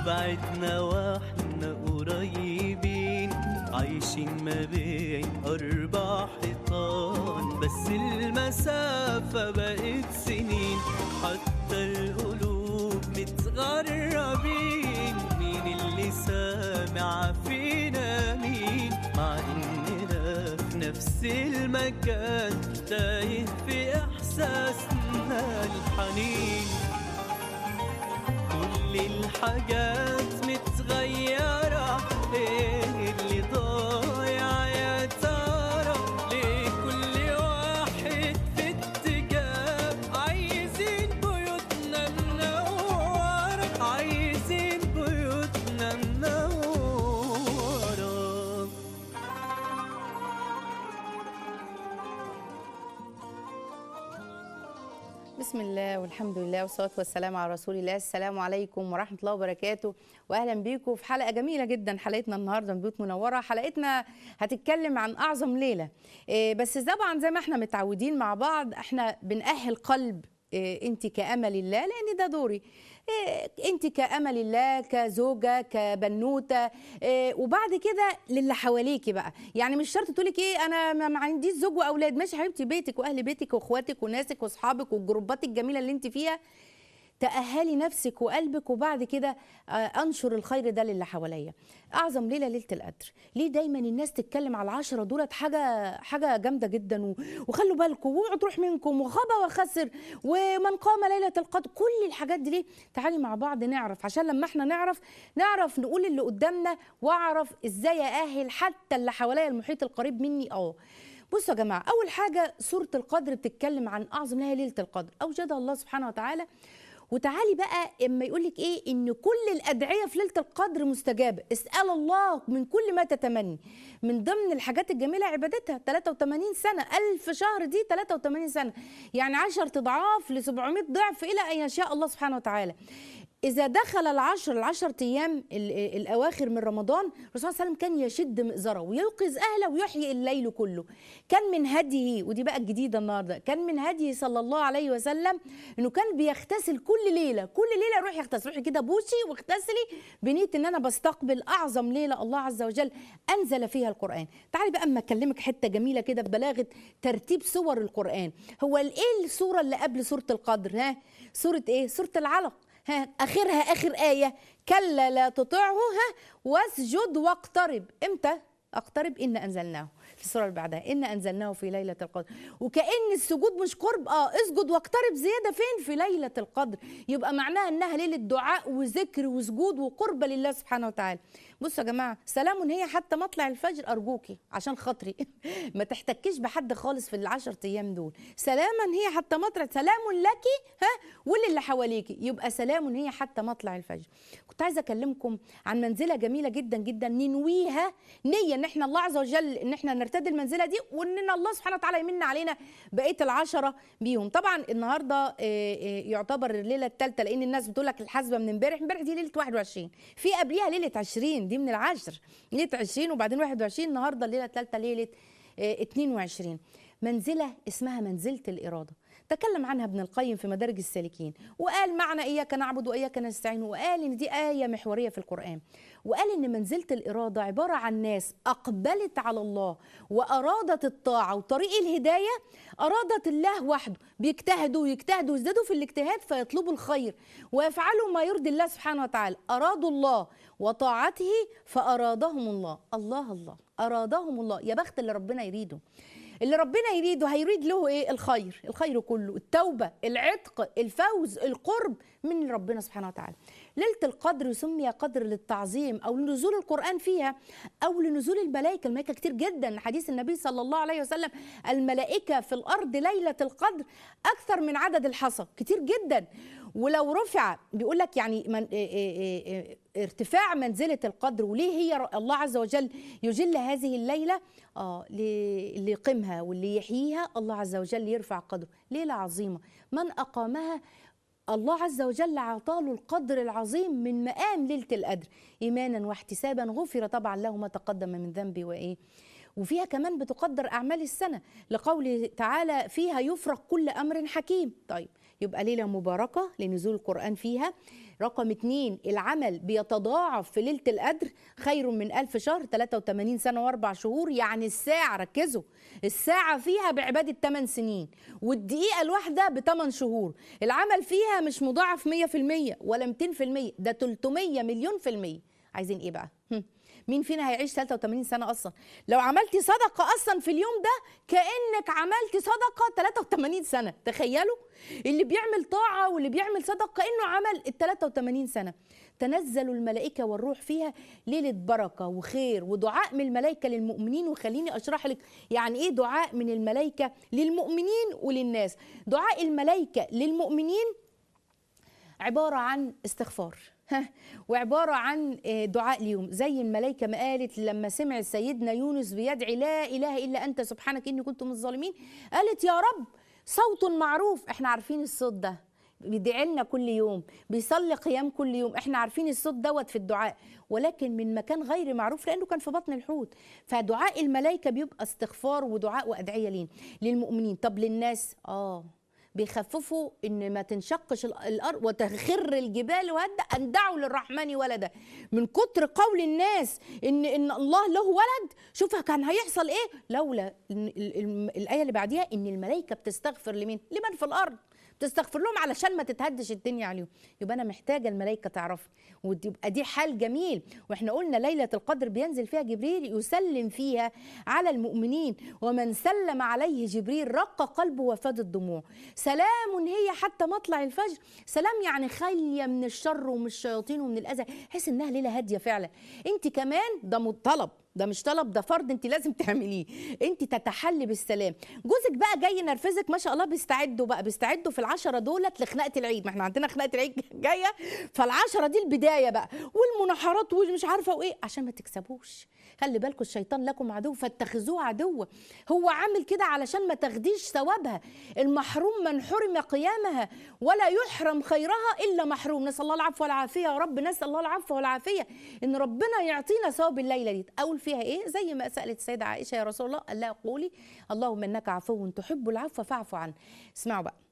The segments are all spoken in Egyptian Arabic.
وبعدنا واحنا قريبين عايشين ما بين أربع حيطان بس المسافة بقت سنين حتى القلوب متغربين مين اللي سامع فينا مين مع إننا في نفس المكان تايه في إحساسنا الحنين كل الحاجات متغيرة ايه اللي ضايع يا ترى ليه كل واحد في اتجاه عايزين بيوتنا منورة عايزين بيوتنا منورة بسم الله والحمد لله والصلاة والسلام على رسول الله السلام عليكم ورحمة الله وبركاته وأهلا بيكم في حلقة جميلة جدا حلقتنا النهاردة من بيوت منورة حلقتنا هتتكلم عن أعظم ليلة إيه، بس طبعا زي ما احنا متعودين مع بعض احنا بنأهل قلب إيه، انت كأمل الله لأن ده دوري إيه، انت كأمل الله كزوجة كبنوتة إيه، وبعد كده للي حواليكي بقى يعني مش شرط تقولك ايه انا ما ما عنديش زوج واولاد ماشي يا حبيبتي بيتك واهل بيتك واخواتك وناسك واصحابك والجروبات الجميله اللي انت فيها تأهلي نفسك وقلبك وبعد كده آه، انشر الخير ده للي حواليا اعظم ليله ليله القدر ليه دايما الناس تتكلم على العشرة دولت حاجه حاجه جامده جدا و- وخلوا بالكم واوعوا تروح منكم وخاب وخسر ومن قام ليله القدر كل الحاجات دي ليه تعالي مع بعض نعرف عشان لما احنا نعرف نعرف نقول اللي قدامنا واعرف ازاي ااهل حتى اللي حواليا المحيط القريب مني اه بصوا يا جماعه اول حاجه سوره القدر بتتكلم عن اعظم لها ليله القدر اوجدها الله سبحانه وتعالى وتعالي بقى اما يقول لك ايه ان كل الادعيه في ليله القدر مستجابه اسال الله من كل ما تتمني من ضمن الحاجات الجميله عبادتها 83 سنه ألف شهر دي 83 سنه يعني 10 اضعاف ل 700 ضعف الى ان يشاء الله سبحانه وتعالى إذا دخل العشر العشر أيام ال- الأواخر من رمضان الرسول صلى الله عليه وسلم كان يشد مئزره ويوقظ أهله ويحيي الليل كله كان من هديه ودي بقى الجديدة النهاردة كان من هديه صلى الله عليه وسلم إنه كان بيغتسل كل ليلة كل ليلة يروح يغتسل روحي كده بوسي واغتسلي بنية إن أنا بستقبل أعظم ليلة الله عز وجل أنزل فيها القرآن تعالي بقى أما أكلمك حتة جميلة كده ببلاغة ترتيب سور القرآن هو إيه السورة اللي قبل سورة القدر ها سورة إيه سورة العلق ها اخرها اخر ايه كلا لا تطعه ها واسجد واقترب امتى اقترب ان انزلناه في السوره اللي بعدها ان انزلناه في ليله القدر وكان السجود مش قرب اه اسجد واقترب زياده فين في ليله القدر يبقى معناها انها ليله دعاء وذكر وسجود وقرب لله سبحانه وتعالى بصوا يا جماعه سلام هي حتى مطلع الفجر ارجوكي عشان خاطري ما تحتكيش بحد خالص في العشر ايام دول سلاما هي حتى مطلع سلام لك ها وللي حواليكي يبقى سلام هي حتى مطلع الفجر كنت عايزه اكلمكم عن منزله جميله جدا جدا ننويها نيه ان احنا الله عز وجل ان احنا نرتدي المنزله دي وان الله سبحانه وتعالى يمن علينا بقيه العشره بيهم طبعا النهارده آه، آه، يعتبر الليله الثالثه لان الناس بتقول لك الحسبه من امبارح امبارح دي ليله 21 في قبليها ليله 20 دي من العشر ليله 20 وبعدين 21 النهارده الليله الثالثه ليله آه، 22 منزله اسمها منزله الاراده تكلم عنها ابن القيم في مدارج السالكين وقال معنى اياك نعبد واياك نستعين وقال ان دي ايه محوريه في القران وقال ان منزله الاراده عباره عن ناس اقبلت على الله وارادت الطاعه وطريق الهدايه ارادت الله وحده بيجتهدوا ويجتهدوا ويزدادوا في الاجتهاد فيطلبوا الخير ويفعلوا ما يرضي الله سبحانه وتعالى ارادوا الله وطاعته فارادهم الله الله الله ارادهم الله يا بخت اللي ربنا يريده اللي ربنا يريده هيريد له ايه الخير الخير كله التوبه العتق الفوز القرب من ربنا سبحانه وتعالى ليله القدر سمي قدر للتعظيم او لنزول القران فيها او لنزول الملائكه الملائكه كتير جدا حديث النبي صلى الله عليه وسلم الملائكه في الارض ليله القدر اكثر من عدد الحصى كتير جدا ولو رفع بيقول لك يعني من إيه إيه إيه إيه ارتفاع منزله القدر وليه هي ر- الله عز وجل يجل هذه الليله اه ل- اللي يقيمها واللي يحييها الله عز وجل يرفع قدره ليله عظيمه من اقامها الله عز وجل عطاله القدر العظيم من مقام ليله القدر ايمانا واحتسابا غفر طبعا له ما تقدم من ذنبه وايه وفيها كمان بتقدر اعمال السنه لقوله تعالى فيها يفرق كل امر حكيم طيب يبقى ليلة مباركة لنزول القرآن فيها رقم اتنين العمل بيتضاعف في ليلة القدر خير من ألف شهر 83 سنة وأربع شهور يعني الساعة ركزوا الساعة فيها بعبادة 8 سنين والدقيقة الواحدة ب 8 شهور العمل فيها مش مضاعف 100% ولا 200% ده 300 مليون في المية عايزين ايه بقى؟ هم. مين فينا هيعيش 83 سنة أصلا؟ لو عملتي صدقة أصلا في اليوم ده كأنك عملتي صدقة 83 سنة، تخيلوا؟ اللي بيعمل طاعة واللي بيعمل صدقة كأنه عمل ال 83 سنة. تنزل الملائكة والروح فيها ليلة بركة وخير ودعاء من الملائكة للمؤمنين وخليني أشرح لك يعني إيه دعاء من الملائكة للمؤمنين وللناس. دعاء الملائكة للمؤمنين عبارة عن استغفار ها، وعبارة عن آه، دعاء ليهم زي الملائكة ما قالت لما سمع سيدنا يونس بيدعي لا إله إلا أنت سبحانك إني كنت من الظالمين قالت يا رب صوت معروف احنا عارفين الصوت ده بيدعي لنا كل يوم بيصلي قيام كل يوم احنا عارفين الصوت دوت في الدعاء ولكن من مكان غير معروف لانه كان في بطن الحوت فدعاء الملائكه بيبقى استغفار ودعاء وادعيه لين للمؤمنين طب للناس اه بيخففوا ان ما تنشقش ال- الارض وتخر الجبال وهدا ان دعوا للرحمن ولدا من كتر قول الناس ان ان الله له ولد شوف كان هيحصل ايه لولا إن ال- ال- الايه اللي بعديها ان الملائكه بتستغفر لمين لمن في الارض تستغفر لهم علشان ما تتهدش الدنيا عليهم يبقى انا محتاجه الملائكه تعرف وتبقى دي حال جميل واحنا قلنا ليله القدر بينزل فيها جبريل يسلم فيها على المؤمنين ومن سلم عليه جبريل رق قلبه وفاد الدموع سلام هي حتى مطلع الفجر سلام يعني خاليه من الشر ومن الشياطين ومن الاذى حس انها ليله هاديه فعلا انت كمان ده مطلب ده مش طلب ده فرض انت لازم تعمليه انت تتحلي بالسلام جوزك بقى جاي ينرفزك ما شاء الله بيستعدوا بقى بيستعدوا في العشرة دولت لخناقه العيد ما احنا عندنا خناقه العيد جايه فالعشرة دي البدايه بقى والمناحرات والمش عارفه وايه عشان ما تكسبوش خلي بالكم الشيطان لكم عدو فاتخذوه عدوا هو عامل كده علشان ما تاخديش ثوابها المحروم من حرم قيامها ولا يحرم خيرها الا محروم نسال الله العفو والعافيه يا رب نسال الله العفو والعافيه ان ربنا يعطينا ثواب الليله دي اقول فيها ايه زي ما سالت السيده عائشه يا رسول الله قال لها قولي اللهم انك عفو تحب العفو فاعف عنه اسمعوا بقى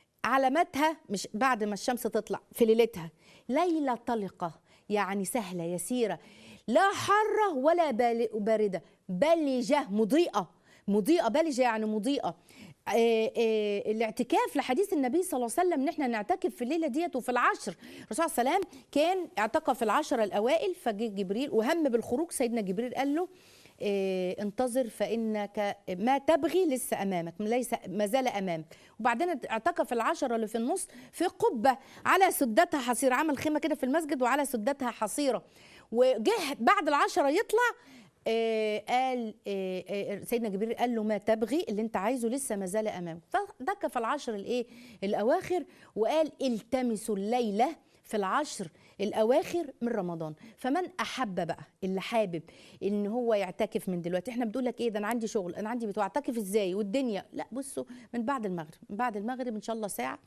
علاماتها مش بعد ما الشمس تطلع في ليلتها ليلة طلقة يعني سهلة يسيرة لا حارة ولا بال- باردة بلجة مضيئة مضيئة بلجة يعني مضيئة آه، آه، الاعتكاف لحديث النبي صلى الله عليه وسلم ان احنا نعتكف في الليله ديت وفي العشر الرسول صلى الله عليه وسلم كان اعتكف في العشر الاوائل فجه جبريل وهم بالخروج سيدنا جبريل قال له إيه، انتظر فانك ما تبغي لسه امامك ليس ما زال امامك وبعدين اعتكف العشره اللي في النص في قبه على سدتها حصيره عمل خيمه كده في المسجد وعلى سدتها حصيره وجه بعد العشره يطلع آه، قال آه، آه، سيدنا جبريل قال له ما تبغي اللي انت عايزه لسه ما زال امامك فدك في العشر الايه الاواخر وقال التمسوا الليله في العشر الاواخر من رمضان فمن احب بقى اللي حابب ان هو يعتكف من دلوقتي احنا بنقول لك ايه ده انا عندي شغل انا عندي بتوع اعتكف ازاي والدنيا لا بصوا من بعد المغرب من بعد المغرب ان شاء الله ساعه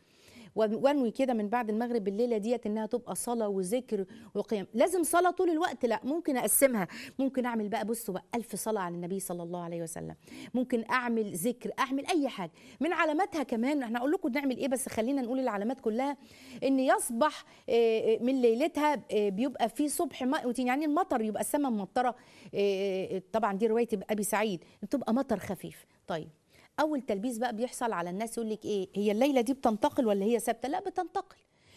وانوي كده من بعد المغرب بالليله ديت انها تبقى صلاه وذكر وقيام لازم صلاه طول الوقت لا ممكن اقسمها ممكن اعمل بقى بصوا بقى ألف صلاه على النبي صلى الله عليه وسلم ممكن اعمل ذكر اعمل اي حاجه من علاماتها كمان احنا هقول لكم نعمل ايه بس خلينا نقول العلامات كلها ان يصبح آه، آه، من ليلتها آه، بيبقى في صبح مقوتين يعني المطر يبقى السماء ممطره آه، طبعا دي روايه ابي سعيد تبقى مطر خفيف طيب اول تلبيس بقى بيحصل على الناس يقول لك ايه هي الليله دي بتنتقل ولا هي ثابته لا بتنتقل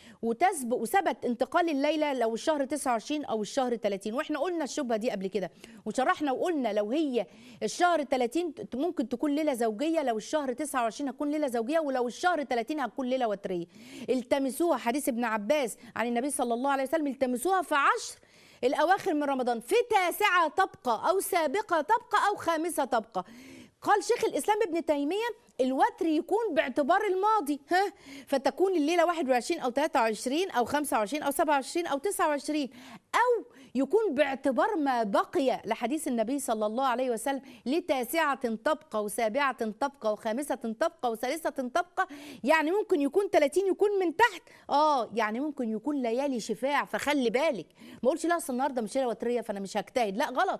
وتسبق وثبت انتقال الليله لو الشهر 29 او الشهر 30 واحنا قلنا الشبهه دي قبل كده وشرحنا وقلنا لو هي الشهر 30 ت- ممكن تكون ليله زوجيه لو الشهر 29 هتكون ليله زوجيه ولو الشهر 30 هتكون ليله وتريه التمسوها حديث ابن عباس عن النبي صلى الله عليه وسلم التمسوها في عشر الاواخر من رمضان في تاسعه تبقى او سابقه تبقى او خامسه تبقى قال شيخ الاسلام ابن تيميه الوتر يكون باعتبار الماضي ها فتكون الليله 21 او 23 او 25 او 27 او 29 او يكون باعتبار ما بقي لحديث النبي صلى الله عليه وسلم لتاسعه تبقى وسابعه تبقى وخامسه تبقى وثالثه تبقى يعني ممكن يكون 30 يكون من تحت اه يعني ممكن يكون ليالي شفاع فخلي بالك ما اقولش لا اصل النهارده مش ليله وتريه فانا مش هجتهد لا غلط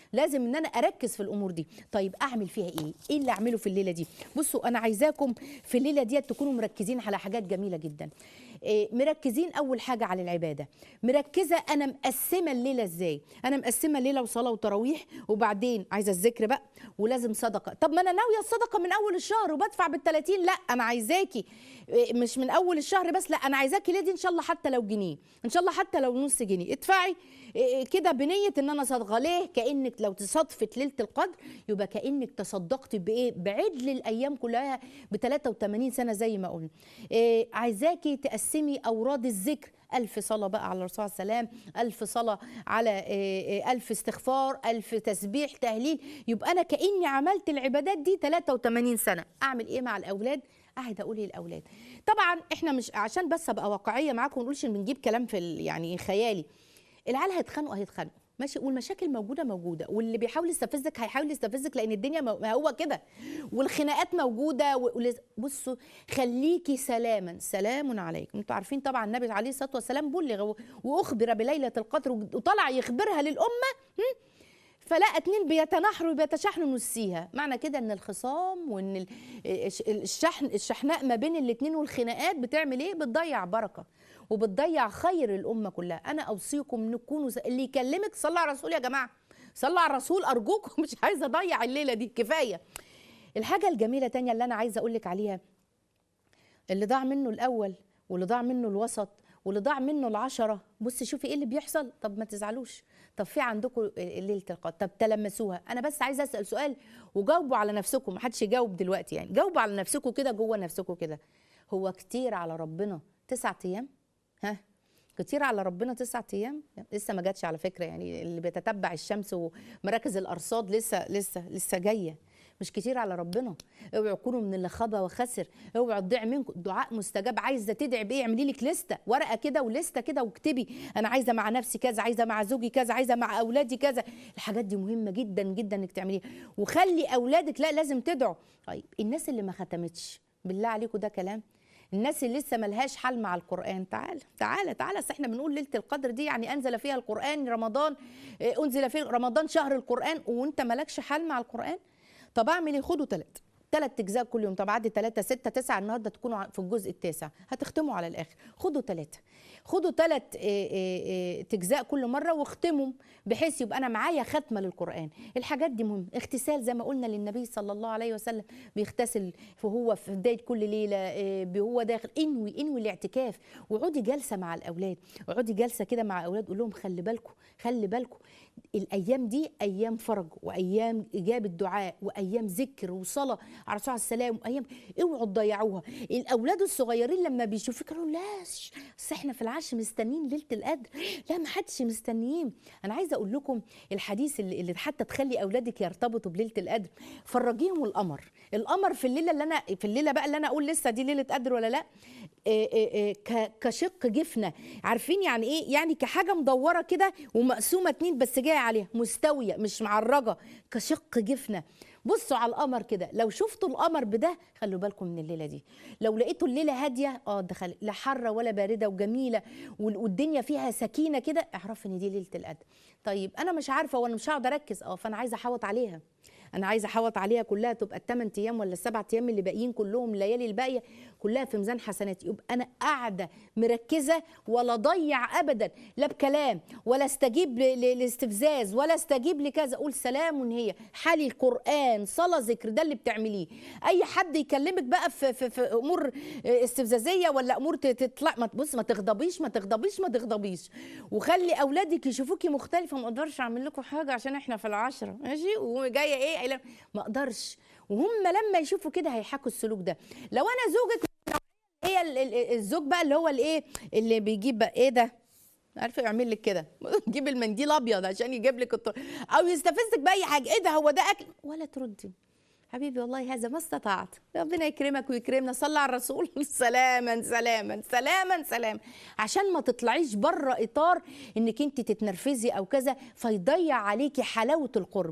لازم ان انا اركز في الامور دي طيب اعمل فيها ايه ايه اللي اعمله في الليله دي بصوا انا عايزاكم في الليله دي تكونوا مركزين على حاجات جميله جدا إيه، مركزين اول حاجه على العباده مركزه انا مقسمه الليله ازاي انا مقسمه ليله وصلاه وتراويح وبعدين عايزه الذكر بقى ولازم صدقه طب ما انا ناويه الصدقه من اول الشهر وبدفع بال30 لا انا عايزاكي إيه، مش من اول الشهر بس لا انا عايزاكي ليه دي ان شاء الله حتى لو جنيه ان شاء الله حتى لو نص جنيه ادفعي إيه، كده بنيه ان انا صادقه ليه كانك لو تصادفت ليله القدر يبقى كانك تصدقتي بايه بعدل الايام كلها ب 83 سنه زي ما قلنا إيه، عايزاكي تقسمي اوراد الذكر ألف صلاة بقى على الرسول صلى الله عليه وسلم ألف صلاة على إيه، إيه، ألف استغفار ألف تسبيح تهليل يبقى أنا كأني عملت العبادات دي 83 سنة أعمل إيه مع الأولاد قاعد اقول للاولاد طبعا احنا مش عشان بس ابقى واقعيه معاكم ونقولش إن بنجيب كلام في ال- يعني خيالي العيال هيتخانقوا هيتخانقوا ماشي والمشاكل موجوده موجوده واللي بيحاول يستفزك هيحاول يستفزك لان الدنيا مو... ما هو كده والخناقات موجوده و... ولز- بصوا خليكي سلاما سلام عليكم انتوا عارفين طبعا النبي عليه الصلاه والسلام بلغ و... واخبر بليله القدر وطلع يخبرها للامه هم؟ فلقى اتنين بيتناحروا بيتشاحنوا نسيها معنى كده ان الخصام وان ال- الش- الشحن الشحناء ما بين الاتنين والخناقات بتعمل ايه بتضيع بركه وبتضيع خير الامه كلها انا اوصيكم نكونوا ز- اللي يكلمك صلى على الرسول يا جماعه صلى على الرسول ارجوكم مش عايزه اضيع الليله دي كفايه الحاجه الجميله تانية اللي انا عايزه اقول لك عليها اللي ضاع منه الاول واللي ضاع منه الوسط واللي ضاع منه العشرة بصي شوفي ايه اللي بيحصل طب ما تزعلوش طب في عندكم ليله القدر طب تلمسوها انا بس عايزه اسال سؤال وجاوبوا على نفسكم محدش يجاوب دلوقتي يعني جاوبوا على نفسكم كده جوه نفسكم كده هو كتير على ربنا تسعة ايام ها كتير على ربنا تسعة ايام لسه ما جاتش على فكره يعني اللي بيتتبع الشمس ومراكز الارصاد لسه لسه لسه جايه مش كتير على ربنا اوعوا تكونوا من اللي خبى وخسر اوعوا تضيع منكم دعاء مستجاب عايزه تدعي بايه اعملي لك لسته ورقه كده ولسته كده واكتبي انا عايزه مع نفسي كذا عايزه مع زوجي كذا عايزه مع اولادي كذا الحاجات دي مهمه جدا جدا انك تعمليها وخلي اولادك لا لازم تدعوا طيب الناس اللي ما ختمتش بالله عليكم ده كلام الناس اللي لسه ملهاش حل مع القرآن تعال تعال تعال اصل احنا بنقول ليلة القدر دي يعني أنزل فيها القرآن رمضان آه، أنزل في رمضان شهر القرآن وأنت مالكش حل مع القرآن طب أعمل إيه خدوا ثلاث ثلاث اجزاء كل يوم طب عدي ثلاثة ستة تسعة النهارده تكونوا ع- في الجزء التاسع هتختموا على الاخر خدوا ثلاثة خدوا ثلاث اجزاء كل مره واختموا بحيث يبقى انا معايا ختمه للقران الحاجات دي مهمه اغتسال زي ما قلنا للنبي صلى الله عليه وسلم بيغتسل وهو في بدايه كل ليله آه، وهو داخل انوي انوي الاعتكاف وقعدي جلسه مع الاولاد اقعدي جلسه كده مع اولاد قول لهم خلي بالكم خلي بالكم الايام دي ايام فرج وايام اجابه دعاء وايام ذكر وصلاه على الرسول عليه السلام وايام اوعوا تضيعوها الاولاد الصغيرين لما بيشوفوك يقولوا لا ش- بس احنا في العشر مستنيين ليله القدر لا ما حدش مستنيين انا عايزه اقول لكم الحديث اللي, اللي حتى تخلي اولادك يرتبطوا بليله القدر فرجيهم القمر القمر في الليله اللي انا في الليله بقى اللي انا اقول لسه دي ليله قدر ولا لا إيه إيه إيه ك- كشق جفنه عارفين يعني ايه يعني كحاجه مدوره كده ومقسومه اتنين بس جايه عليها مستويه مش معرجه كشق جفنه بصوا على القمر كده لو شفتوا القمر بده خلوا بالكم من الليله دي لو لقيتوا الليله هاديه اه دخل لا حاره ولا بارده وجميله وال- والدنيا فيها سكينه كده اعرفوا ان دي ليله القدر طيب انا مش عارفه وانا مش هقعد اركز اه فانا عايزه احوط عليها انا عايزه احوط عليها كلها تبقى الثمان ايام ولا السبع ايام اللي باقيين كلهم الليالي الباقيه كلها في ميزان حسناتي يبقى انا قاعده مركزه ولا ضيع ابدا لا بكلام ولا استجيب ل- ل- لاستفزاز ولا استجيب لكذا اقول سلام هي حالي القران صلاه ذكر ده اللي بتعمليه اي حد يكلمك بقى في, في, في امور استفزازيه ولا امور ت- تطلع ما بص ما تغضبيش ما تغضبيش ما تغضبيش وخلي اولادك يشوفوكي مختلفه ما اقدرش اعمل لكم حاجه عشان احنا في العشره ماشي وجايه ايه قايلة ما اقدرش وهم لما يشوفوا كده هيحكوا السلوك ده لو انا زوجك هي ال- ال- الزوج بقى اللي هو الايه اللي بيجيب بقى ايه ده عارفه يعمل لك كده يجيب المنديل ابيض عشان يجيب لك الطر... او يستفزك باي حاجه ايه ده هو ده اكل ولا تردي حبيبي والله هذا ما استطعت ربنا يكرمك ويكرمنا صلى على الرسول سلاما سلاما سلاما سلاما عشان ما تطلعيش بره اطار انك انت تتنرفزي او كذا فيضيع عليكي حلاوه القرب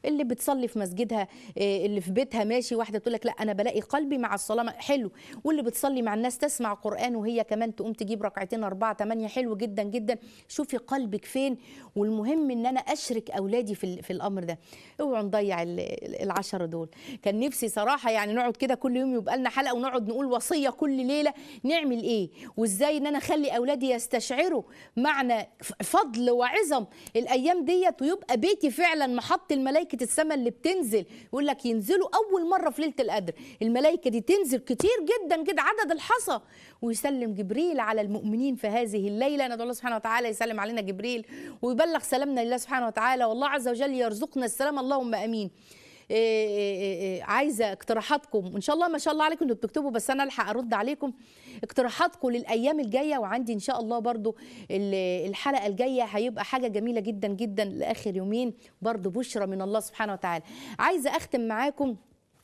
اللي بتصلي في مسجدها إيه، اللي في بيتها ماشي واحده تقول لك لا انا بلاقي قلبي مع الصلاه حلو واللي بتصلي مع الناس تسمع قران وهي كمان تقوم تجيب ركعتين اربعه ثمانيه حلو جدا جدا شوفي قلبك فين والمهم ان انا اشرك اولادي في ال- في الامر ده اوعوا نضيع ال- ال- العشرة دول كان نفسي صراحه يعني نقعد كده كل يوم يبقى لنا حلقه ونقعد نقول وصيه كل ليله نعمل ايه وازاي ان انا اخلي اولادي يستشعروا معنى ف- فضل وعظم الايام ديت ويبقى بيتي فعلا محط الملائكه السماء اللي بتنزل يقول لك ينزلوا اول مره في ليله القدر الملائكه دي تنزل كتير جدا جدا عدد الحصى ويسلم جبريل على المؤمنين في هذه الليله ندعو الله سبحانه وتعالى يسلم علينا جبريل ويبلغ سلامنا لله سبحانه وتعالى والله عز وجل يرزقنا السلام اللهم امين إيه إيه إيه عايزه اقتراحاتكم وان شاء الله ما شاء الله عليكم انتوا بتكتبوا بس انا الحق ارد عليكم اقتراحاتكم للايام الجايه وعندي ان شاء الله برضو ال- الحلقه الجايه هيبقى حاجه جميله جدا جدا لاخر يومين برضو بشرى من الله سبحانه وتعالى عايزه اختم معاكم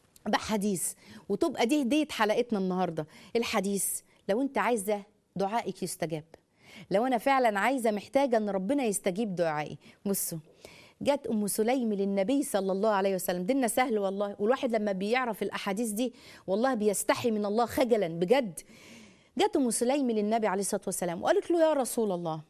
بحديث وتبقى دي هديه حلقتنا النهارده الحديث لو انت عايزه دعائك يستجاب لو انا فعلا عايزه محتاجه ان ربنا يستجيب دعائي بصوا جت ام سليم للنبي صلى الله عليه وسلم ديننا سهل والله والواحد لما بيعرف الاحاديث دي والله بيستحي من الله خجلا بجد جت ام سليم للنبي عليه الصلاه والسلام وقالت له يا رسول الله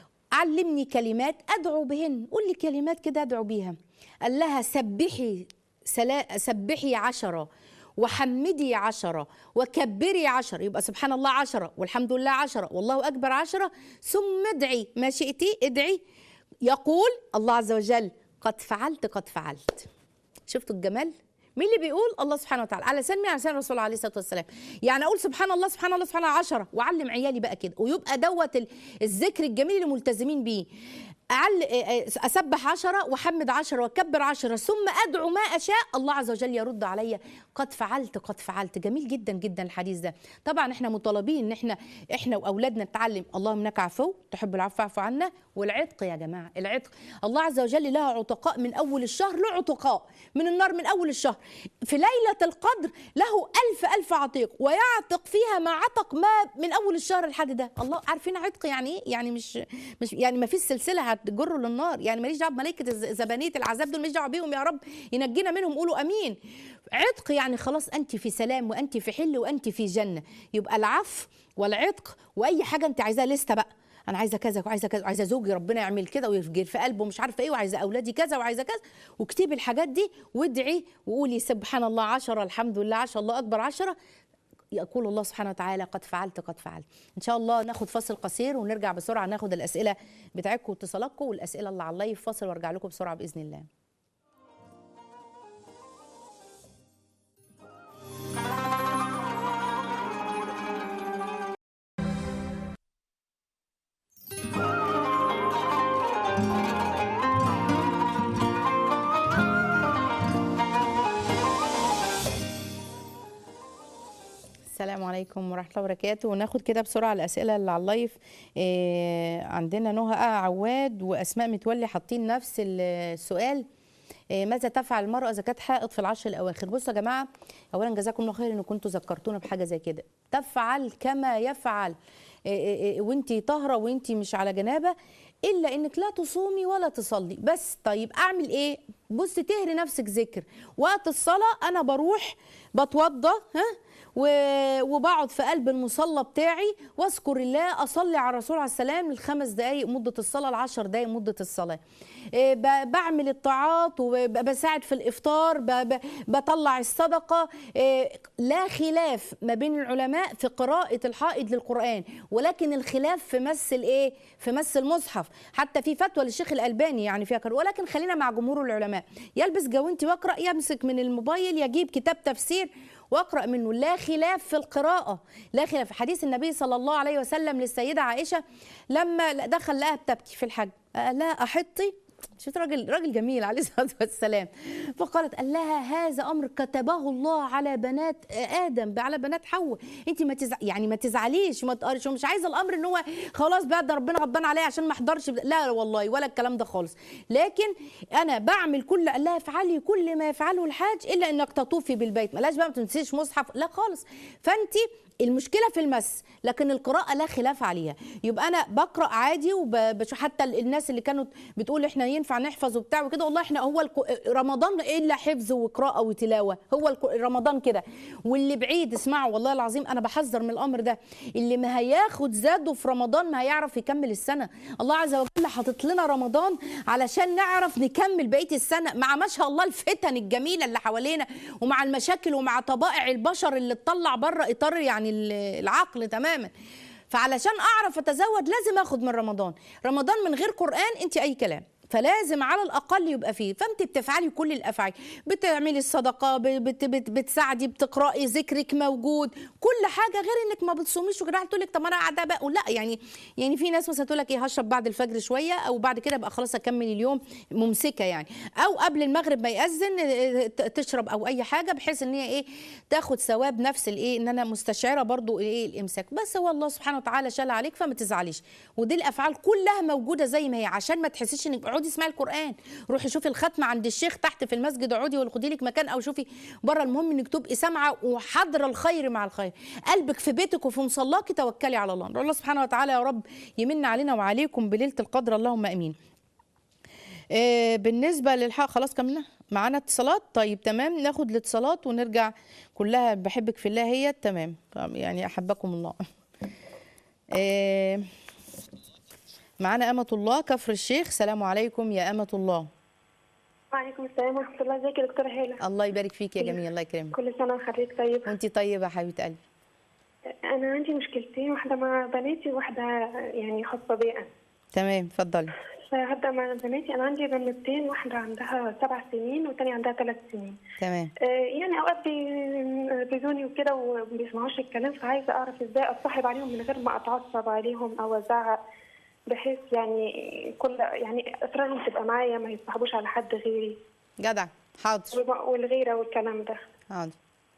علمني كلمات ادعو بهن قول لي كلمات كده ادعو بيها قال لها سبحي سلا سبحي عشرة وحمدي عشرة وكبري عشرة يبقى سبحان الله عشرة والحمد لله عشرة والله أكبر عشرة ثم ادعي ما شئتي ادعي يقول الله عز وجل قد فعلت قد فعلت شفتوا الجمال مين اللي بيقول الله سبحانه وتعالى على لسان مين على لسان الرسول عليه الصلاه والسلام يعني اقول سبحان الله سبحان الله سبحان الله عشرة واعلم عيالي بقى كده ويبقى دوت ال- الذكر الجميل اللي ملتزمين بيه أعل... أسبح عشرة وحمد عشرة وكبر عشرة ثم أدعو ما أشاء الله عز وجل يرد علي قد فعلت قد فعلت جميل جدا جدا الحديث ده طبعا احنا مطالبين ان احنا احنا واولادنا نتعلم اللهم انك عفو تحب العفو فاعف عنا والعتق يا جماعه العتق الله عز وجل له عتقاء من اول الشهر له عتقاء من النار من اول الشهر في ليله القدر له ألف ألف عتيق ويعتق فيها ما عتق ما من اول الشهر لحد ده الله عارفين عتق يعني ايه يعني مش مش يعني ما فيش سلسله هتجره للنار يعني ماليش دعوه بملائكه الز- زبانيه العذاب دول ماليش دعوه بيهم يا رب ينجينا منهم قولوا امين عتق يعني خلاص انت في سلام وانت في حل وانت في جنه يبقى العفو والعتق واي حاجه انت عايزاها لسه بقى انا عايزه كذا وعايزه كذا وعايزه زوجي ربنا يعمل كده ويفجر في قلبه مش عارفه ايه وعايزه اولادي كذا وعايزه كذا واكتبي الحاجات دي وادعي وقولي سبحان الله عشرة الحمد لله عشرة الله اكبر عشرة يقول الله سبحانه وتعالى قد فعلت قد فعلت ان شاء الله ناخد فاصل قصير ونرجع بسرعه ناخد الاسئله بتاعتكم واتصالاتكم والاسئله اللي على اللايف فاصل وارجع لكم بسرعه باذن الله السلام عليكم ورحمة الله وبركاته وناخد كده بسرعة الأسئلة اللي على اللايف إيه عندنا نهى عواد وأسماء متولي حاطين نفس السؤال إيه ماذا تفعل المرأة إذا كانت حائض في العشر الأواخر بصوا يا جماعة أولا جزاكم الله خير إن كنتوا ذكرتونا بحاجة زي كده تفعل كما يفعل إيه إيه إيه وانتي طاهرة وانتي مش على جنابة إلا إنك لا تصومي ولا تصلي بس طيب أعمل إيه بص تهري نفسك ذكر وقت الصلاة أنا بروح بتوضى ها و- وبقعد في قلب المصلى بتاعي واذكر الله اصلي على الرسول عليه السلام الخمس دقائق مده الصلاه العشر دقائق مده الصلاه إيه، ب- بعمل الطاعات وبساعد في الافطار ب- ب- بطلع الصدقه إيه، لا خلاف ما بين العلماء في قراءه الحائض للقران ولكن الخلاف في مس الايه في مس المصحف حتى في فتوى للشيخ الالباني يعني فيها كده ولكن خلينا مع جمهور العلماء يلبس جوانتي واقرا يمسك من الموبايل يجيب كتاب تفسير واقرا منه لا خلاف في القراءه لا خلاف حديث النبي صلى الله عليه وسلم للسيده عائشه لما دخل لها بتبكي في الحج قال لها احطي شفت راجل راجل جميل عليه الصلاه والسلام فقالت قال لها هذا امر كتبه الله على بنات ادم على بنات حواء انت ما تزع... يعني ما تزعليش ما تقرش ومش عايزه الامر ان هو خلاص بقى ده ربنا غضبان عليا عشان ما احضرش لا والله ولا الكلام ده خالص لكن انا بعمل كل قال لها افعلي كل ما يفعله الحاج الا انك تطوفي بالبيت ملاش بقى ما تنسيش مصحف لا خالص فانت المشكله في المس لكن القراءه لا خلاف عليها يبقى انا بقرا عادي وبشوف حتى ال- الناس اللي كانوا بتقول احنا ينفع نحفظ وبتاع وكده والله احنا هو الك- رمضان الا حفظ وقراءه وتلاوه هو الك- رمضان كده واللي بعيد اسمعوا والله العظيم انا بحذر من الامر ده اللي ما هياخد زاده في رمضان ما هيعرف يكمل السنه الله عز وجل حاطط لنا رمضان علشان نعرف نكمل بقيه السنه مع ما شاء الله الفتن الجميله اللي حوالينا ومع المشاكل ومع طبائع البشر اللي تطلع بره اطار يعني ال- العقل تماما فعلشان اعرف اتزود لازم اخد من رمضان رمضان من غير قران انت اي كلام فلازم على الاقل يبقى فيه فانت بتفعلي كل الافعال بتعملي الصدقه بت بت بتساعدي بتقراي ذكرك موجود كل حاجه غير انك ما بتصوميش وكده تقول لك طب انا قاعده بقى لا يعني يعني في ناس مثلا تقول لك ايه هشرب بعد الفجر شويه او بعد كده ابقى خلاص اكمل اليوم ممسكه يعني او قبل المغرب ما ياذن اه، ت- تشرب او اي حاجه بحيث ان هي ايه تاخد ثواب نفس الايه ان انا مستشعره برضو الايه الامساك بس هو الله سبحانه وتعالى شال عليك فما تزعليش ودي الافعال كلها موجوده زي ما هي عشان ما تحسيش انك اقعدي اسمعي القران روحي شوفي الختمه عند الشيخ تحت في المسجد اقعدي وخدي لك مكان او شوفي بره المهم انك تبقي سامعه وحاضره الخير مع الخير قلبك في بيتك وفي مصلاكي توكلي على الله الله سبحانه وتعالى يا رب يمن علينا وعليكم بليله القدر اللهم امين آه، بالنسبه للحق خلاص كملنا معانا اتصالات طيب تمام ناخد الاتصالات ونرجع كلها بحبك في الله هي تمام يعني احبكم الله آه، معانا أمة الله كفر الشيخ سلام عليكم يا أمة الله وعليكم السلام ورحمة الله ازيك يا دكتورة هالة الله يبارك فيك يا جميل الله يكرمك كل سنة وحضرتك طيب وانت طيبة يا حبيبة قلبي أنا عندي مشكلتين واحدة مع بناتي وواحدة يعني خاصة بي أنا تمام اتفضلي فهبدأ مع بناتي أنا عندي بنتين واحدة عندها سبع سنين والتانية عندها ثلاث سنين تمام آه، يعني أوقات بيزوني وكده وما بيسمعوش الكلام فعايزة أعرف إزاي أتصاحب عليهم من غير ما أتعصب عليهم أو أزعق بحيث يعني كل يعني أسرارهم تبقى معايا ما يصاحبوش على حد غيري جدع حاضر والغيرة والكلام ده حاضر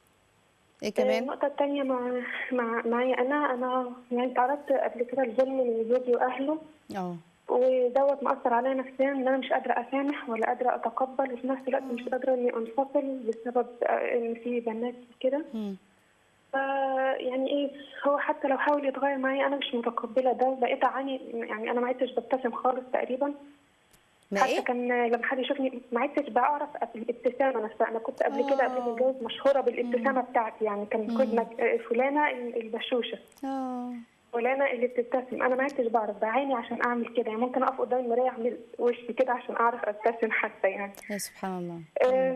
ايه كمان النقطة التانية مع مع معايا أنا أنا يعني تعرضت قبل كده لظلم من زوجي وأهله اه ودوت مأثر عليا نفسيا إن أنا مش قادرة أسامح ولا قادرة أتقبل وفي نفس الوقت مش قادرة إني أنفصل بسبب آه، إن في بنات كده مم. ف يعني إيه هو حتى لو حاول يتغير معايا أنا مش متقبلة ده بقيت أعاني يعني أنا ما عدتش ببتسم خالص تقريبا ما حتى ايه كان لما حد يشوفني ما عدتش بعرف الابتسامه نفسها انا كنت قبل كده قبل ما اتجوز مشهوره بالابتسامه بتاعتي يعني كان كل فلانه البشوشه اه فلانه اللي بتبتسم انا ما عدتش بعرف بعاني عشان اعمل كده يعني ممكن اقف قدام المرايه اعمل وشي كده عشان اعرف ابتسم حتى يعني يا سبحان الله آه،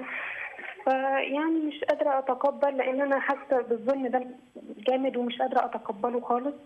فيعني مش قادره اتقبل لان انا حاسه بالظلم ده جامد ومش قادره اتقبله خالص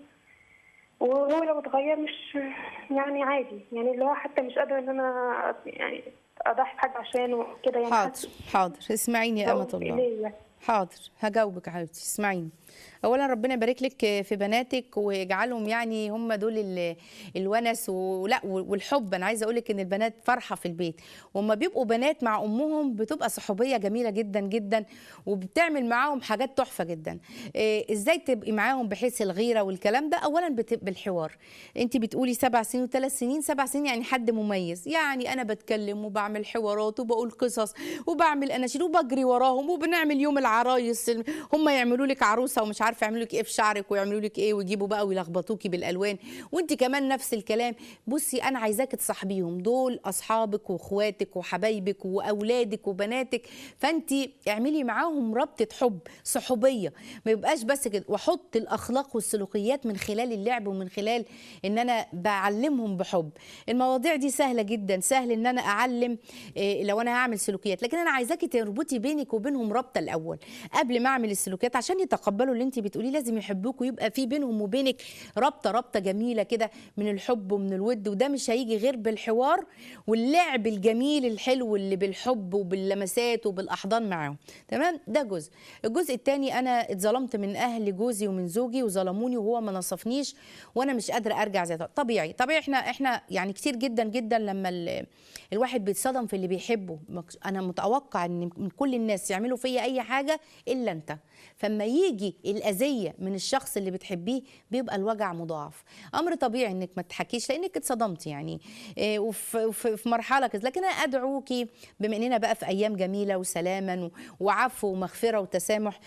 وهو لو اتغير مش يعني عادي يعني اللي هو حتى مش قادره ان انا يعني اضحي بحاجه عشانه كده يعني حاضر حاضر اسمعيني يا أمة الله إليه. حاضر هجاوبك يا حبيبتي اسمعيني اولا ربنا يبارك لك في بناتك ويجعلهم يعني هم دول ال- الونس ولا والحب انا عايزه اقول لك ان البنات فرحه في البيت وما بيبقوا بنات مع امهم بتبقى صحوبيه جميله جدا جدا وبتعمل معاهم حاجات تحفه جدا إيه ازاي تبقي معاهم بحيث الغيره والكلام ده اولا بت- بالحوار انت بتقولي سبع سنين وثلاث سنين سبع سنين يعني حد مميز يعني انا بتكلم وبعمل حوارات وبقول قصص وبعمل اناشيد وبجري وراهم وبنعمل يوم العرايس هم يعملوا لك عروسه ومش عارفه يعملوا لك ايه في شعرك ويعملوا لك ايه ويجيبوا بقى ويلخبطوكي بالالوان وانت كمان نفس الكلام بصي انا عايزاك تصاحبيهم دول اصحابك واخواتك وحبايبك واولادك وبناتك فانت اعملي معاهم رابطه حب صحوبيه ما يبقاش بس كده واحط الاخلاق والسلوكيات من خلال اللعب ومن خلال ان انا بعلمهم بحب المواضيع دي سهله جدا سهل ان انا اعلم إيه، لو انا هعمل سلوكيات لكن انا عايزاكي تربطي بينك وبينهم رابطه الاول قبل ما اعمل السلوكيات عشان يتقبلوا اللي انت بتقوليه لازم يحبوك ويبقى في بينهم وبينك رابطه رابطه جميله كده من الحب ومن الود وده مش هيجي غير بالحوار واللعب الجميل الحلو اللي بالحب وباللمسات وبالاحضان معاهم تمام ده جزء الجزء الثاني انا اتظلمت من اهل جوزي ومن زوجي وظلموني وهو ما نصفنيش وانا مش قادره ارجع زي ده طبيعي طبيعي احنا احنا يعني كتير جدا جدا لما ال- الواحد بيتصدم في اللي بيحبه مك- انا متوقع ان من كل الناس يعملوا فيا اي حاجه حاجه الا انت فما يجي الاذيه من الشخص اللي بتحبيه بيبقى الوجع مضاعف امر طبيعي انك ما تحكيش لانك اتصدمت يعني إيه، وفي وفي- في مرحله كده لكن انا ادعوكي بما اننا بقى في ايام جميله وسلاما و- وعفو ومغفره وتسامح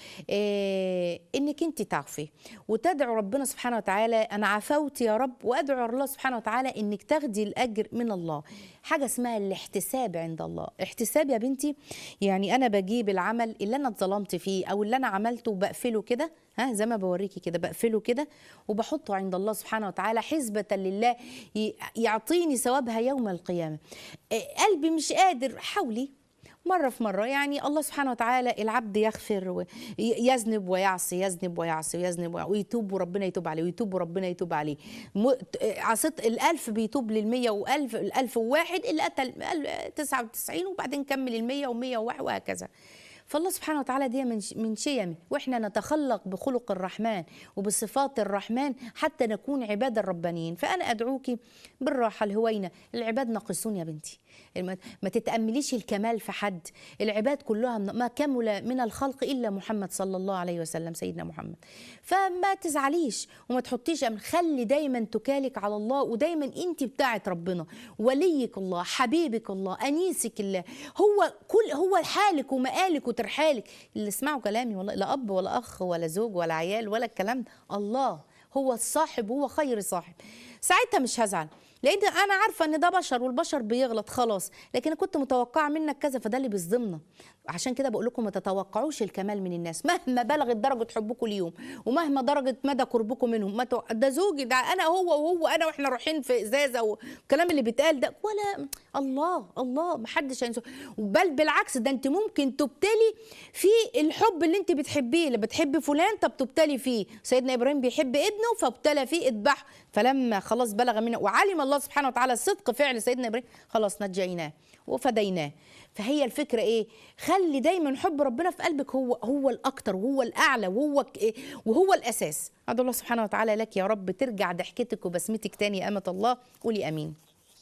إيه، انك انت تعفي وتدعو ربنا سبحانه وتعالى انا عفوت يا رب وادعو الله سبحانه وتعالى انك تاخدي الاجر من الله حاجه اسمها الاحتساب عند الله احتساب يا بنتي يعني انا بجيب العمل اللي انا اتظلمت فيه او اللي انا عملته وبقفله كده ها زي ما بوريكي كده بقفله كده وبحطه عند الله سبحانه وتعالى حسبة لله ي- يعطيني ثوابها يوم القيامة إيه، قلبي مش قادر حاولي مرة في مرة يعني الله سبحانه وتعالى العبد يغفر و- ي- يذنب ويعصي يذنب ويعصي ويذنب ويع- ويتوب وربنا يتوب عليه ويتوب وربنا يتوب عليه م- ت- عصيت الألف بيتوب للمية وألف الألف وواحد اللي قتل ال- تسعة وتسعين وبعدين كمل المية ومية وواحد وهكذا فالله سبحانه وتعالى دي من من شيمه واحنا نتخلق بخلق الرحمن وبصفات الرحمن حتى نكون عباد الربانيين فانا ادعوك بالراحه الهوينه العباد ناقصون يا بنتي الم- ما تتامليش الكمال في حد العباد كلها من- ما كمل من الخلق الا محمد صلى الله عليه وسلم سيدنا محمد فما تزعليش وما تحطيش أمل خلي دايما تكالك على الله ودايما انت بتاعت ربنا وليك الله حبيبك الله انيسك الله هو كل هو حالك ومقالك وترحالك اللي اسمعوا كلامي والله لا اب ولا اخ ولا زوج ولا عيال ولا الكلام ده الله هو الصاحب هو خير صاحب ساعتها مش هزعل لان انا عارفه ان ده بشر والبشر بيغلط خلاص لكن انا كنت متوقعه منك كذا فده اللي بيصدمنا عشان كده بقول لكم ما تتوقعوش الكمال من الناس مهما بلغت درجه حبكم اليوم ومهما درجه مدى قربكم منهم ما تو... ده زوجي ده انا هو وهو انا واحنا رايحين في ازازه والكلام اللي بيتقال ده ولا الله الله ما حدش هينسى بل بالعكس ده انت ممكن تبتلي في الحب اللي انت بتحبيه اللي بتحبي فلان طب تبتلي فيه سيدنا ابراهيم بيحب ابنه فابتلى فيه اذبحه فلما خلاص بلغ منه وعلم الله سبحانه وتعالى صدق فعل سيدنا ابراهيم خلاص نجيناه وفديناه فهي الفكره ايه خلي دايما حب ربنا في قلبك هو هو الاكتر وهو الاعلى وهو ك- إيه؟ وهو الاساس ادعو الله سبحانه وتعالى لك يا رب ترجع ضحكتك وبسمتك تاني يا امه الله قولي امين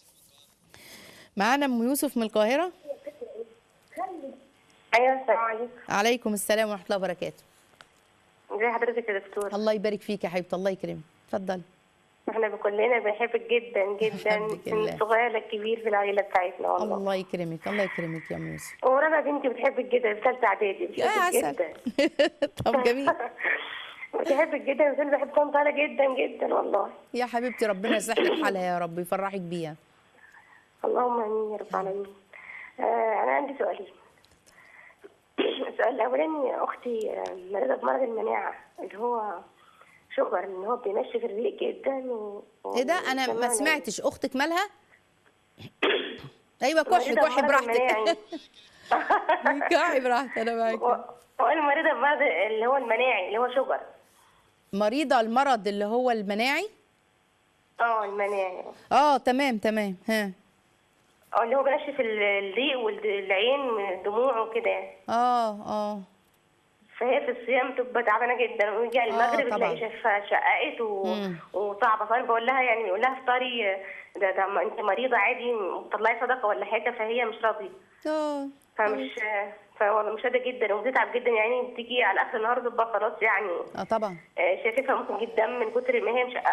معانا ام يوسف من القاهره ايوه السلام عليكم عليكم السلام ورحمه الله وبركاته ازي حضرتك يا دكتور الله يبارك فيك يا حبيبتي الله يكرمك اتفضلي احنا كلنا بنحبك جدا جدا يحبك من الله. الصغير للكبير في العيله بتاعتنا والله الله يكرمك الله يكرمك يا ام يوسف ورنا بنتي بتحبك جدا في ثالثه اعدادي يا بتحبك عسل جدا طب جميل بتحبك جدا بس انا بحب طنط هالة جدا جدا والله يا حبيبتي ربنا يصلح لك حالها يا رب يفرحك بيها اللهم امين يا رب العالمين آه انا عندي سؤالين السؤال الاولاني اختي آه، مريضه بمرض المناعه اللي هو شجر ان هو بينشف الريق جدا و... ايه ده انا ما وكمان سمعتش اختك مالها ايوه كحي مريضة كحي بمرض براحتك المناعي. كحي براحتك انا معاكي و- وانا مريضه بمرض اللي هو المناعي اللي هو شجر مريضه المرض اللي هو المناعي اه المناعي اه تمام تمام ها اه اللي هو بينشف ال- الريق والعين من الدموع وكده يعني اه اه فهي في الصيام تبقى تعبانه جدا ويجي المغرب طبعاً. تلاقي شفها شققت و... مم. وصعبه فانا بقول لها يعني بقول لها افطري ده, ده ما انت مريضه عادي وطلعي صدقه ولا حاجه فهي مش راضيه اه فمش فوالله مش قادره جدا وبتتعب جدا يعني بتيجي على اخر النهار تبقى خلاص يعني اه طبعا آه، شايفها ممكن تجيب دم من كتر ما هي مشققه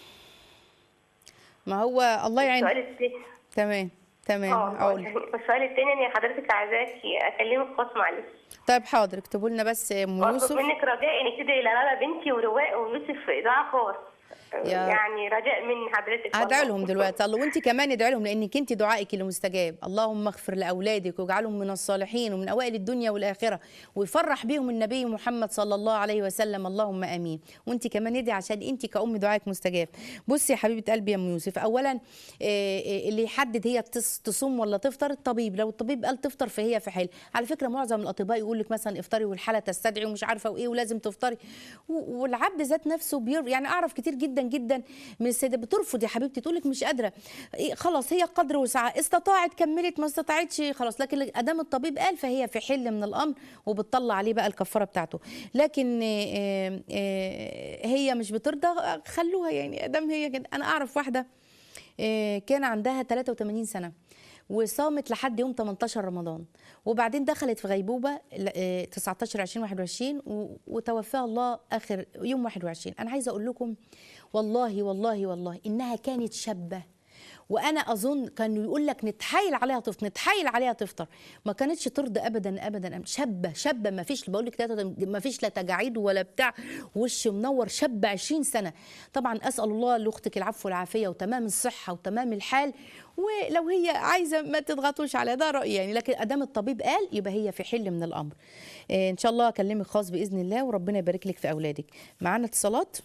ما هو الله السؤال يعين الثاني تمام تمام اه اقول السؤال الثاني ان حضرتك عايزاكي اكلمك خاص معلش طيب حاضر اكتبوا لنا بس يا ام واطلب يوسف منك رجاء انك تدعي لنا بنتي ورواء ويوسف دعاء خاص يا- يعني رجاء من حضرتك هدعي والله. لهم دلوقتي الله وانت كمان ادعي لهم لانك انت دعائك اللي مستجاب اللهم اغفر لاولادك واجعلهم من الصالحين ومن اوائل الدنيا والاخره ويفرح بيهم النبي محمد صلى الله عليه وسلم اللهم امين وانت كمان ادعي عشان انت كأم دعائك مستجاب بصي يا حبيبه قلبي يا ام يوسف اولا آه، آه، اللي يحدد هي تص- تصوم ولا تفطر الطبيب لو الطبيب قال تفطر فهي في حل على فكره معظم الاطباء يقول لك مثلا افطري والحاله تستدعي ومش عارفه وايه ولازم تفطري و- والعبد ذات نفسه بير يعني اعرف كتير جدا جدا من السيدات بترفض يا حبيبتي تقول لك مش قادره إيه خلاص هي قدر وسعه استطاعت كملت ما استطاعتش خلاص لكن ادام الطبيب قال فهي في حل من الامر وبتطلع عليه بقى الكفاره بتاعته لكن آه، آه، هي مش بترضى آه، خلوها يعني ادام هي كده انا اعرف واحده آه، كان عندها 83 سنه وصامت لحد يوم 18 رمضان وبعدين دخلت في غيبوبه ل- آه، 19 20 21 و- وتوفاها الله اخر يوم 21 انا عايزه اقول لكم والله والله والله انها كانت شابه وانا اظن كانوا يقول لك نتحايل عليها تفطر نتحايل عليها تفطر ما كانتش ترضى ابدا ابدا شابه شابه ما فيش بقول لك ما فيش لا تجاعيد ولا بتاع وش منور شابه 20 سنه طبعا اسال الله لاختك العفو والعافيه وتمام الصحه وتمام الحال ولو هي عايزه ما تضغطوش على ده رايي يعني لكن ادام الطبيب قال يبقى هي في حل من الامر إيه ان شاء الله اكلمك خاص باذن الله وربنا يبارك لك في اولادك معانا اتصالات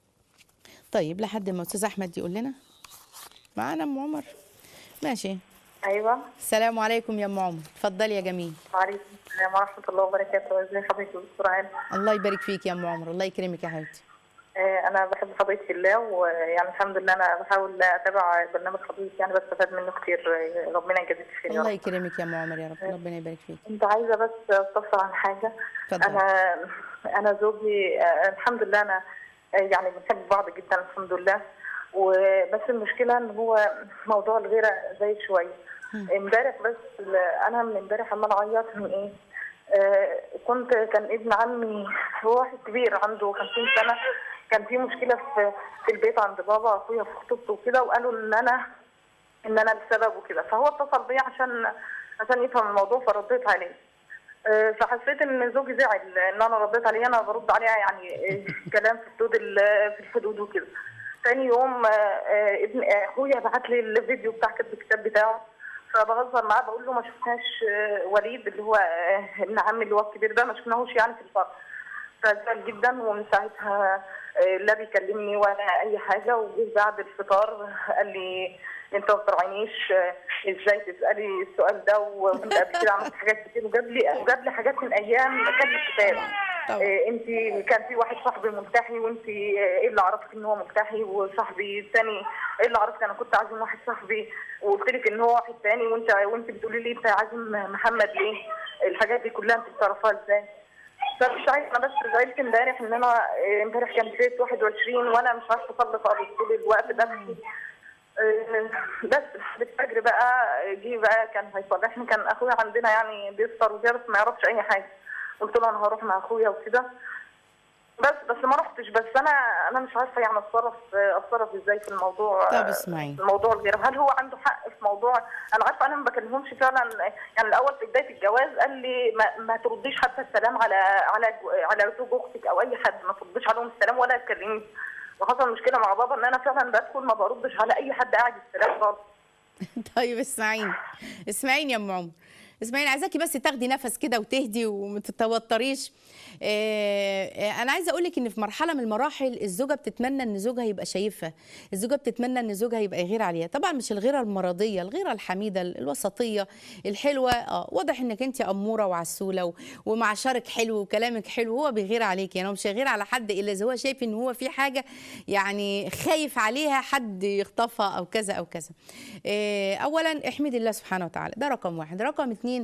طيب لحد ما استاذ احمد يقول لنا معانا ام عمر ماشي ايوه السلام عليكم يا ام عمر اتفضلي يا جميل وعليكم السلام ورحمه الله وبركاته ازي حضرتك يا دكتور عالم الله يبارك فيك يا ام عمر الله يكرمك يا حبيبتي آه، انا بحب حضرتك في الله ويعني الحمد لله انا بحاول اتابع برنامج حضرتك يعني بستفاد منه كتير آه، ربنا يجازيك خير يا الله رب يكرمك يا ام عمر يا رب ربنا يبارك فيك كنت عايزه بس استفسر عن حاجه اتفضل. انا انا زوجي آه، الحمد لله انا آه، يعني بنحب بعض جدا الحمد لله وبس المشكله ان هو موضوع الغيره زايد شويه امبارح بس ال- انا من امبارح عمال اعيط من ايه آه، كنت كان ابن عمي هو واحد كبير عنده 50 سنه كان في مشكله في في البيت عند بابا اخويا في خطوبته وكده وقالوا ان انا ان انا السبب وكده فهو اتصل بيا عشان عشان يفهم الموضوع فرديت عليه آه، فحسيت ان زوجي زعل ان انا رديت عليه انا برد عليها يعني آه، كلام في حدود ال- في الحدود وكده تاني يوم آه، آه، ابن آه، اخويا بعت لي الفيديو بتاع كتب الكتاب بتاعه فبهزر معاه بقول له ما شفناش آه، وليد اللي هو آه، ابن عمي اللي هو الكبير ده ما شفناهوش يعني في الفرح فزعل جدا ومن ساعتها آه، لا بيكلمني ولا اي حاجه وجه بعد الفطار قال لي انت ما بتراعينيش آه، ازاي تسالي السؤال ده وانت قبل كده عملت حاجات كتير وجاب لي وجاب لي حاجات من ايام ما كان الكتاب طبعا. آه، انت كان في واحد صاحبي ملتحي وانت آه، ايه اللي عرفك ان هو ملتحي وصاحبي الثاني ايه اللي عرفك انا كنت عازم واحد صاحبي وقلت لك ان هو واحد ثاني وانت وانت بتقولي لي انت عازم محمد ليه الحاجات دي كلها انت بتعرفها ازاي فمش عارفه انا بس زعلت امبارح ان انا آه، امبارح كان فيت 21 وانا مش عارفه اصلي خالص طول الوقت ده آه، بس بالفجر بقى جه بقى كان هيصالحني كان اخويا عندنا يعني بيفطر وكده بس ما يعرفش اي حاجه قلت له انا هروح مع اخويا وكده بس بس ما رحتش بس انا انا مش عارفه يعني اتصرف اتصرف ازاي في الموضوع طب اسمعي. في الموضوع الغير هل هو عنده حق في موضوع انا عارفه انا ما بكلمهمش فعلا يعني الاول في بدايه الجواز قال لي ما, ما ترديش حتى السلام على على على زوج اختك او اي حد ما ترديش عليهم السلام ولا تكلمني وحصل مشكله مع بابا ان انا فعلا بدخل ما بردش على اي حد قاعد السلام خالص طيب اسمعيني اسمعيني يا ام عمر اسمعيني عايزاكي بس تاخدي نفس كده وتهدي وما تتوتريش آه، آه، انا عايزه اقول لك ان في مرحله من المراحل الزوجه بتتمنى ان زوجها يبقى شايفها الزوجه بتتمنى ان زوجها يبقى يغير عليها طبعا مش الغيره المرضيه الغيره الحميده الوسطيه الحلوه اه واضح انك انت اموره وعسوله و- ومعشرك حلو وكلامك حلو هو بيغير عليك يعني هو مش هيغير على حد الا اذا هو شايف ان هو في حاجه يعني خايف عليها حد يخطفها او كذا او كذا آه، اولا احمد الله سبحانه وتعالى ده رقم واحد رقم اتنين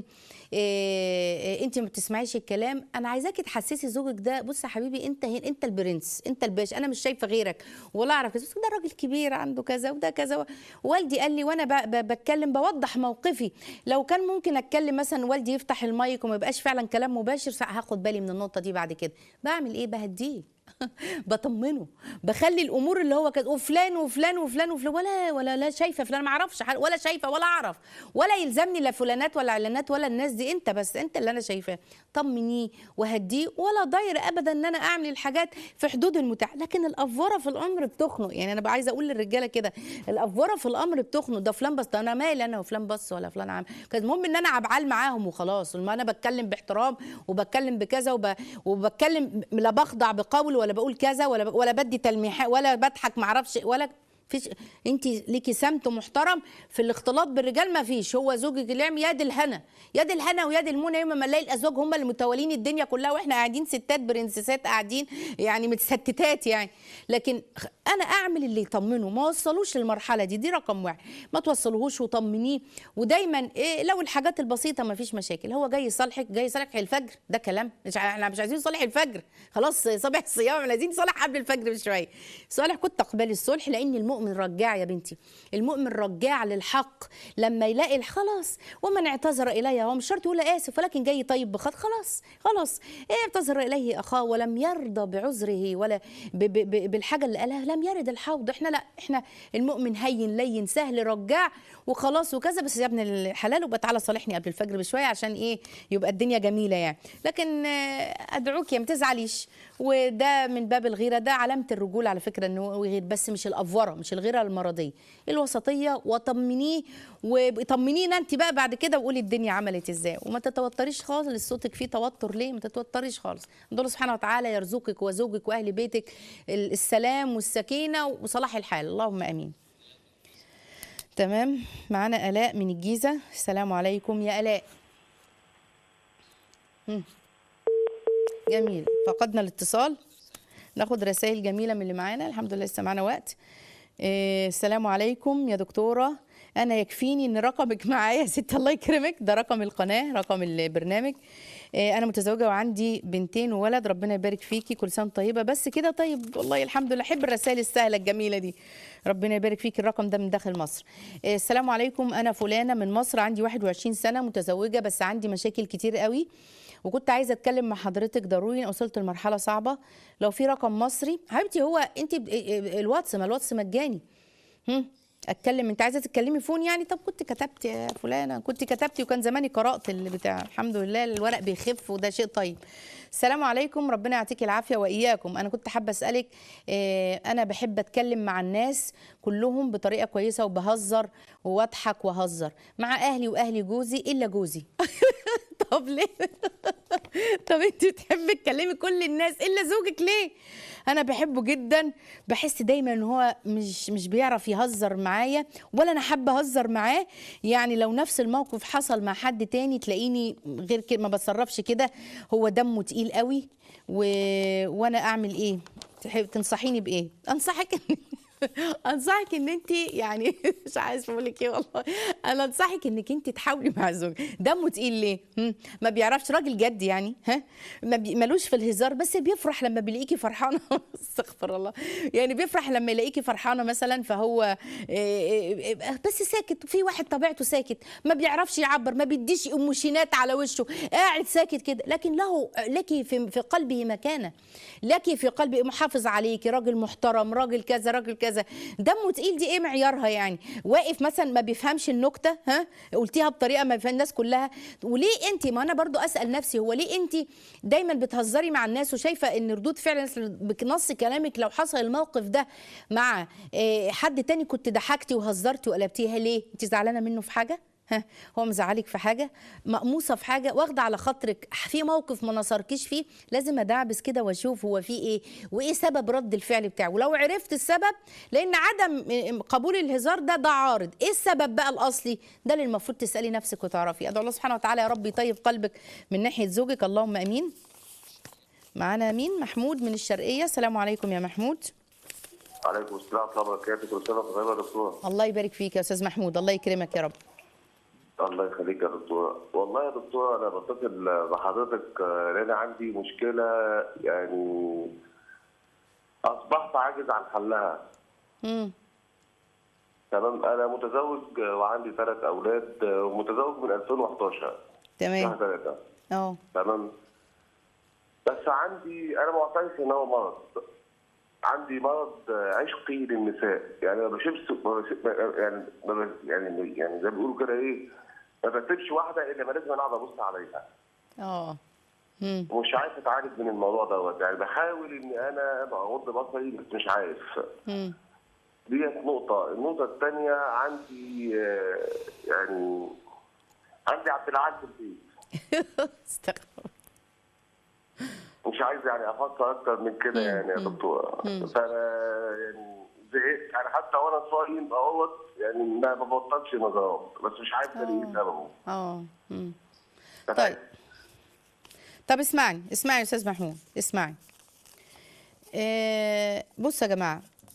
إيه انت ما بتسمعيش الكلام انا عايزاكي تحسسي زوجك ده بص يا حبيبي انت هنا انت البرنس انت الباشا انا مش شايفه غيرك ولا اعرف كذا. بس ده راجل كبير عنده كذا وده كذا والدي قال لي وانا ب- ب- بتكلم بوضح موقفي لو كان ممكن اتكلم مثلا والدي يفتح المايك وما يبقاش فعلا كلام مباشر هاخد بالي من النقطه دي بعد كده بعمل ايه بهديه بطمنه بخلي الامور اللي هو كده وفلان وفلان وفلان وفلان ولا ولا لا شايفه فلان ما اعرفش حد- ولا شايفه ولا اعرف ولا يلزمني لا فلانات ولا اعلانات ولا الناس دي انت بس انت اللي انا شايفاه طمنيه وهديه ولا ضاير ابدا ان انا اعمل الحاجات في حدود المتاح لكن الافوره في الامر بتخنق يعني انا بقى عايزه اقول للرجاله كده الافوره في الامر بتخنق ده فلان بس ده انا مالي انا وفلان بس ولا فلان عام كان المهم ان انا عبعال معاهم وخلاص ما انا بتكلم باحترام وبتكلم بكذا وب... وبتكلم لا بخضع بقول ولا بقول كذا ولا ب... ولا بدي تلميحات ولا بضحك معرفش ولا فيش انت ليكي سمت محترم في الاختلاط بالرجال ما فيش هو زوجك اللي يعمل يد الهنا يد الهنا ويد المنى يوم ما نلاقي الازواج هم اللي متولين الدنيا كلها واحنا قاعدين ستات برنسيسات قاعدين يعني متستتات يعني لكن خ- انا اعمل اللي يطمنه ما وصلوش للمرحله دي دي رقم واحد ما توصلوهوش وطمنيه ودايما إيه لو الحاجات البسيطه ما فيش مشاكل هو جاي يصالحك جاي يصالحك الفجر ده كلام مش ع- احنا مش عايزين نصالح الفجر خلاص صباح الصيام احنا عايزين نصالح قبل الفجر بشويه صالح كنت تقبلي الصلح لان المؤمن المؤمن رجاع يا بنتي المؤمن رجاع للحق لما يلاقي الح- خلاص ومن اعتذر الي هو مش شرط يقول اسف ولكن جاي طيب بخط خلاص خلاص إيه اعتذر اليه اخاه ولم يرضى بعذره ولا ب ب ب بالحاجه اللي قالها لم يرد الحوض احنا لا احنا المؤمن هين لين سهل رجاع وخلاص وكذا بس يا ابن الحلال وبقى تعالى صالحني قبل الفجر بشويه عشان ايه يبقى الدنيا جميله يعني لكن آه، ادعوك يا ما تزعليش وده من باب الغيره ده علامه الرجوله على فكره انه هو يغير بس مش الافوره مش الغيره المرضيه الوسطيه وطمنيه وطمنينا انت بقى بعد كده وقولي الدنيا عملت ازاي وما تتوتريش خالص صوتك فيه توتر ليه ما تتوتريش خالص الله سبحانه وتعالى يرزقك وزوجك واهل بيتك السلام والسكينه وصلاح الحال اللهم امين تمام معانا الاء من الجيزه السلام عليكم يا الاء مم. جميل فقدنا الاتصال ناخد رسائل جميله من اللي معانا الحمد لله لسه معانا وقت إيه السلام عليكم يا دكتوره انا يكفيني ان رقمك معايا يا ست الله يكرمك ده رقم القناه رقم البرنامج إيه انا متزوجه وعندي بنتين وولد ربنا يبارك فيكي كل سنه طيبه بس كده طيب والله الحمد لله احب الرسائل السهله الجميله دي ربنا يبارك فيك الرقم ده من داخل مصر إيه السلام عليكم انا فلانه من مصر عندي 21 سنه متزوجه بس عندي مشاكل كتير قوي وكنت عايزه اتكلم مع حضرتك ضروري أنا وصلت لمرحله صعبه لو في رقم مصري حبيبتي هو انت ب- الواتس ما الواتس مجاني هم اتكلم انت عايزه تتكلمي فون يعني طب كنت كتبت يا فلانه كنت كتبتي وكان زماني قرات اللي بتاع الحمد لله الورق بيخف وده شيء طيب السلام عليكم ربنا يعطيك العافيه واياكم انا كنت حابه اسالك اه انا بحب اتكلم مع الناس كلهم بطريقه كويسه وبهزر واضحك واهزر مع اهلي واهلي جوزي الا جوزي طب ليه طب انت بتحبي تكلمي كل الناس الا زوجك ليه انا بحبه جدا بحس دايما ان هو مش مش بيعرف يهزر معايا ولا انا حابه اهزر معاه يعني لو نفس الموقف حصل مع حد تاني تلاقيني غير كده ما بتصرفش كده هو دمه تقيل قوي و... وانا اعمل ايه تحب تنصحيني بايه انصحك ان انصحك ان انت يعني مش عايز اقول لك ايه والله انا انصحك انك انت تحاولي مع زوجك دمه تقيل ليه هم؟ ما بيعرفش راجل جد يعني ها ما بي... ملوش في الهزار بس بيفرح لما بيلاقيكي فرحانه استغفر الله يعني بيفرح لما يلاقيكي فرحانه مثلا فهو إيه إيه إيه بس ساكت في واحد طبيعته ساكت ما بيعرفش يعبر ما بيديش ايموشنات على وشه قاعد ساكت كده لكن له لك في في قلبه مكانه لك في قلبه محافظ عليكي راجل محترم راجل كذا راجل كذا دمه تقيل دي ايه معيارها يعني واقف مثلا ما بيفهمش النكته ها قلتيها بطريقه ما بيفهم الناس كلها وليه انت ما انا برضو اسال نفسي هو ليه انت دايما بتهزري مع الناس وشايفه ان ردود فعل الناس بنص كلامك لو حصل الموقف ده مع آه، حد تاني كنت ضحكتي وهزرتي وقلبتيها ليه انت زعلانه منه في حاجه ها هو مزعلك في حاجه مقموصه في حاجه واخده على خاطرك في موقف ما نصركيش فيه لازم ادعبس كده واشوف هو فيه ايه وايه سبب رد الفعل بتاعه ولو عرفت السبب لان عدم قبول الهزار ده ده عارض ايه السبب بقى الاصلي ده اللي المفروض تسالي نفسك وتعرفي ادعو الله سبحانه وتعالى يا رب يطيب قلبك من ناحيه زوجك اللهم امين معانا مين محمود من الشرقيه السلام عليكم يا محمود عليكم السلام ورحمه الله وبركاته كل سنه وانت طيبه يا دكتور الله يبارك فيك يا استاذ محمود الله يكرمك يا رب الله يخليك يا دكتور والله يا دكتور انا بتصل بحضرتك آه، لان عندي مشكله يعني اصبحت عاجز عن حلها امم تمام انا متزوج آه، وعندي ثلاث اولاد آه، ومتزوج من 2011 شهر تمام ثلاثة اه تمام بس عندي انا معترف ان هو مرض عندي مرض آه، عشقي للنساء يعني ما بشوفش ما بش- ما- يعني ما ب- يعني يعني زي ما بيقولوا كده ايه ما بسيبش واحده الا ما لازم انا اقعد ابص عليها اه امم ومش عارف اتعالج من الموضوع دوت يعني بحاول ان انا اغض بصري بس مش عارف امم ديت نقطة، النقطة الثانية عندي آه، يعني عندي عبد العال في البيت استغفر مش عايز يعني افكر اكتر من كده يعني يا دكتور فانا يعني زهقت يعني حتى وانا صايم اهوت يعني ما ببطلش نظرات بس مش عارف الاقي ايه سببه اه مم. طيب طب اسمعني اسمعني يا استاذ محمود اسمعني آه بصوا يا جماعه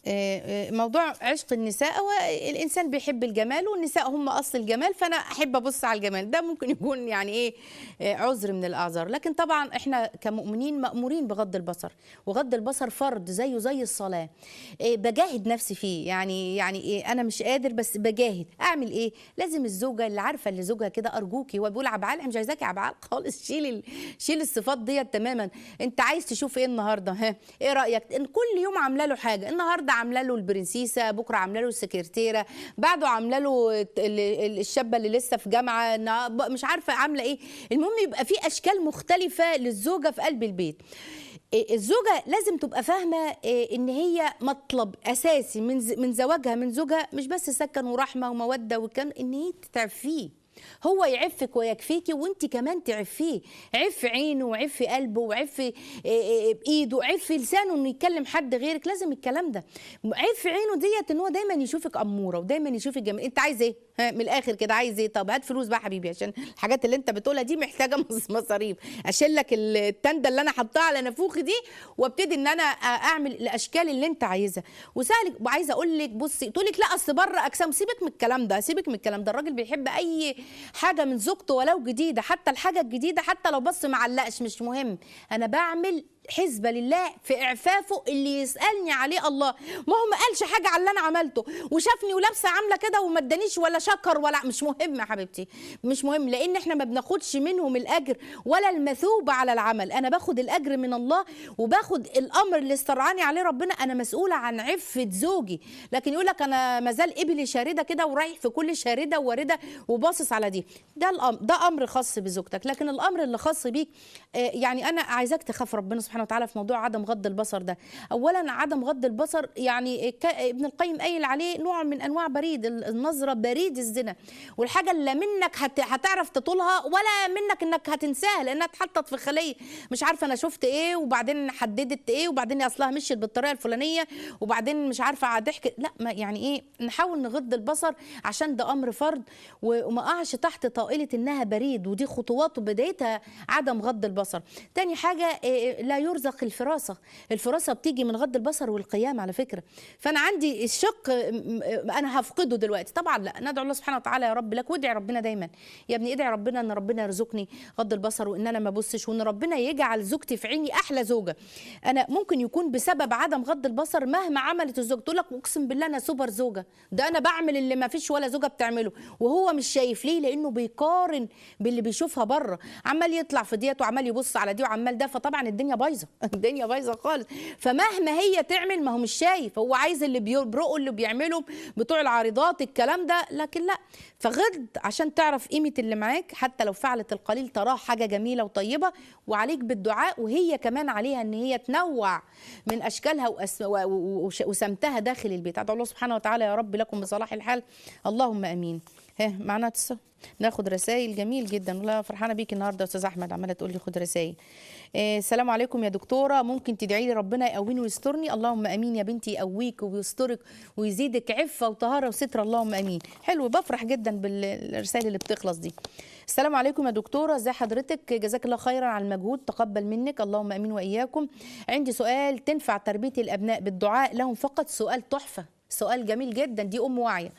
آه، آه، موضوع عشق النساء هو الانسان بيحب الجمال والنساء هم اصل الجمال فانا احب ابص على الجمال ده ممكن يكون يعني ايه آه، عذر من الاعذار لكن طبعا احنا كمؤمنين مامورين بغض البصر وغض البصر فرض زيه زي الصلاه آه، بجاهد نفسي فيه يعني يعني ايه انا مش قادر بس بجاهد اعمل ايه لازم الزوجه اللي عارفه اللي زوجها كده ارجوكي هو بيقول عبعال انا مش عايزاكي عبعال خالص شيل ال... شيل الصفات ديت تماما انت عايز تشوف ايه النهارده ها ايه رايك ان كل يوم عامله له حاجه النهارده عامله له البرنسيسه بكره عامله له السكرتيره بعده عامله له ال- ال- الشابه اللي لسه في جامعه نا- مش عارفه عامله ايه المهم يبقى في اشكال مختلفه للزوجه في قلب البيت إيه، الزوجة لازم تبقى فاهمة إيه، إن هي مطلب أساسي من ز- من زواجها من زوجها مش بس سكن ورحمة ومودة وكان إن هي تعفيه هو يعفك ويكفيكي وانت كمان تعفيه عف عينه وعف قلبه وعف إيه، إيه، بايده عف لسانه انه يكلم حد غيرك لازم الكلام ده عف عينه ديت ان هو دايما يشوفك اموره ودايما يشوفك جميل انت عايز ايه ها من الاخر كده عايز ايه طب هات فلوس بقى حبيبي عشان الحاجات اللي انت بتقولها دي محتاجه مص- مصاريف اشيل لك التنده اللي انا حطاها على نافوخي دي وابتدي ان انا اعمل الاشكال اللي انت عايزها وسالك وعايزه اقول لك بصي تقول لك لا اصل بره اجسام سيبك من الكلام ده سيبك من الكلام ده الراجل بيحب اي حاجه من زوجته ولو جديده حتى الحاجه الجديده حتى لو بص معلقش مش مهم انا بعمل حسبة لله في إعفافه اللي يسألني عليه الله ما هو ما قالش حاجة على اللي أنا عملته وشافني ولابسة عاملة كده وما ادانيش ولا شكر ولا مش مهم يا حبيبتي مش مهم لأن احنا ما بناخدش منهم الأجر ولا المثوبة على العمل أنا باخد الأجر من الله وباخد الأمر اللي استرعاني عليه ربنا أنا مسؤولة عن عفة زوجي لكن يقول لك أنا مازال إبلي شاردة كده ورايح في كل شاردة وواردة وباصص على دي ده الأمر ده أمر خاص بزوجتك لكن الأمر اللي خاص بيك آه، يعني أنا عايزاك تخاف ربنا سبحانه وتعالى في موضوع عدم غض البصر ده اولا عدم غض البصر يعني ك- ابن القيم قايل عليه نوع من انواع بريد ال- النظره بريد الزنا والحاجه اللي منك هت هتعرف تطولها ولا منك انك هتنساها لانها اتحطت في خليه مش عارفه انا شفت ايه وبعدين حددت ايه وبعدين اصلها مشيت بالطريقه الفلانيه وبعدين مش عارفه ضحكت لا ما يعني ايه نحاول نغض البصر عشان ده امر فرض و- وما اقعش تحت طائله انها بريد ودي خطوات وبدايتها عدم غض البصر تاني حاجه إيه، لا يرزق الفراسه الفراسه بتيجي من غض البصر والقيام على فكره فانا عندي الشق م- م- انا هفقده دلوقتي طبعا لا ندعو الله سبحانه وتعالى يا رب لك وادعي ربنا دايما يا ابني ادعي ربنا ان ربنا يرزقني غض البصر وان انا ما ابصش وان ربنا يجعل زوجتي في عيني احلى زوجه انا ممكن يكون بسبب عدم غض البصر مهما عملت الزوجه تقول لك اقسم بالله انا سوبر زوجه ده انا بعمل اللي ما فيش ولا زوجه بتعمله وهو مش شايف ليه لانه بيقارن باللي بيشوفها بره عمال يطلع في ديت وعمال يبص على دي وعمال ده فطبعا الدنيا بايظه الدنيا بايظه خالص فمهما هي تعمل ما هو مش شايف هو عايز اللي بيبرقوا اللي بيعملوا بتوع العارضات الكلام ده لكن لا فغض عشان تعرف قيمه اللي معاك حتى لو فعلت القليل تراه حاجه جميله وطيبه وعليك بالدعاء وهي كمان عليها ان هي تنوع من اشكالها وأس... و... و... وش- وسمتها داخل البيت ادعو الله سبحانه وتعالى يا رب لكم بصلاح الحال اللهم امين ها معنا اتصال ناخد رسائل جميل جدا والله فرحانه بيك النهارده يا استاذ احمد عماله تقول لي خد رسائل آه، السلام عليكم يا دكتوره ممكن تدعي لي ربنا يقويني ويسترني اللهم امين يا بنتي يقويك ويسترك ويزيدك عفه وطهاره وستر اللهم امين حلو بفرح جدا بالرسائل اللي بتخلص دي السلام عليكم يا دكتوره ازي حضرتك جزاك الله خيرا على المجهود تقبل منك اللهم امين واياكم عندي سؤال تنفع تربيه الابناء بالدعاء لهم فقط سؤال تحفه سؤال جميل جدا دي ام واعيه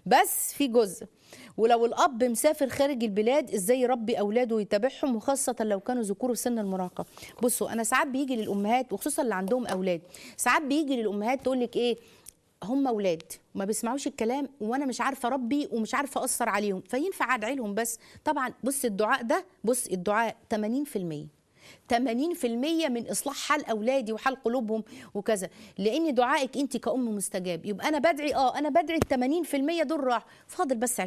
بس في جزء ولو الاب مسافر خارج البلاد ازاي يربي اولاده ويتابعهم وخاصه لو كانوا ذكور في سن المراهقه بصوا انا ساعات بيجي للامهات وخصوصا اللي عندهم اولاد ساعات بيجي للامهات تقول لك ايه هم اولاد ما بيسمعوش الكلام وانا مش عارفه اربي ومش عارفه اثر عليهم فينفع ادعي لهم بس طبعا بص الدعاء ده بص الدعاء 80% 80% من اصلاح حال اولادي وحال قلوبهم وكذا لان دعائك انت كأم مستجاب يبقى انا بدعي اه انا بدعي ال 80% دول راح فاضل بس 20%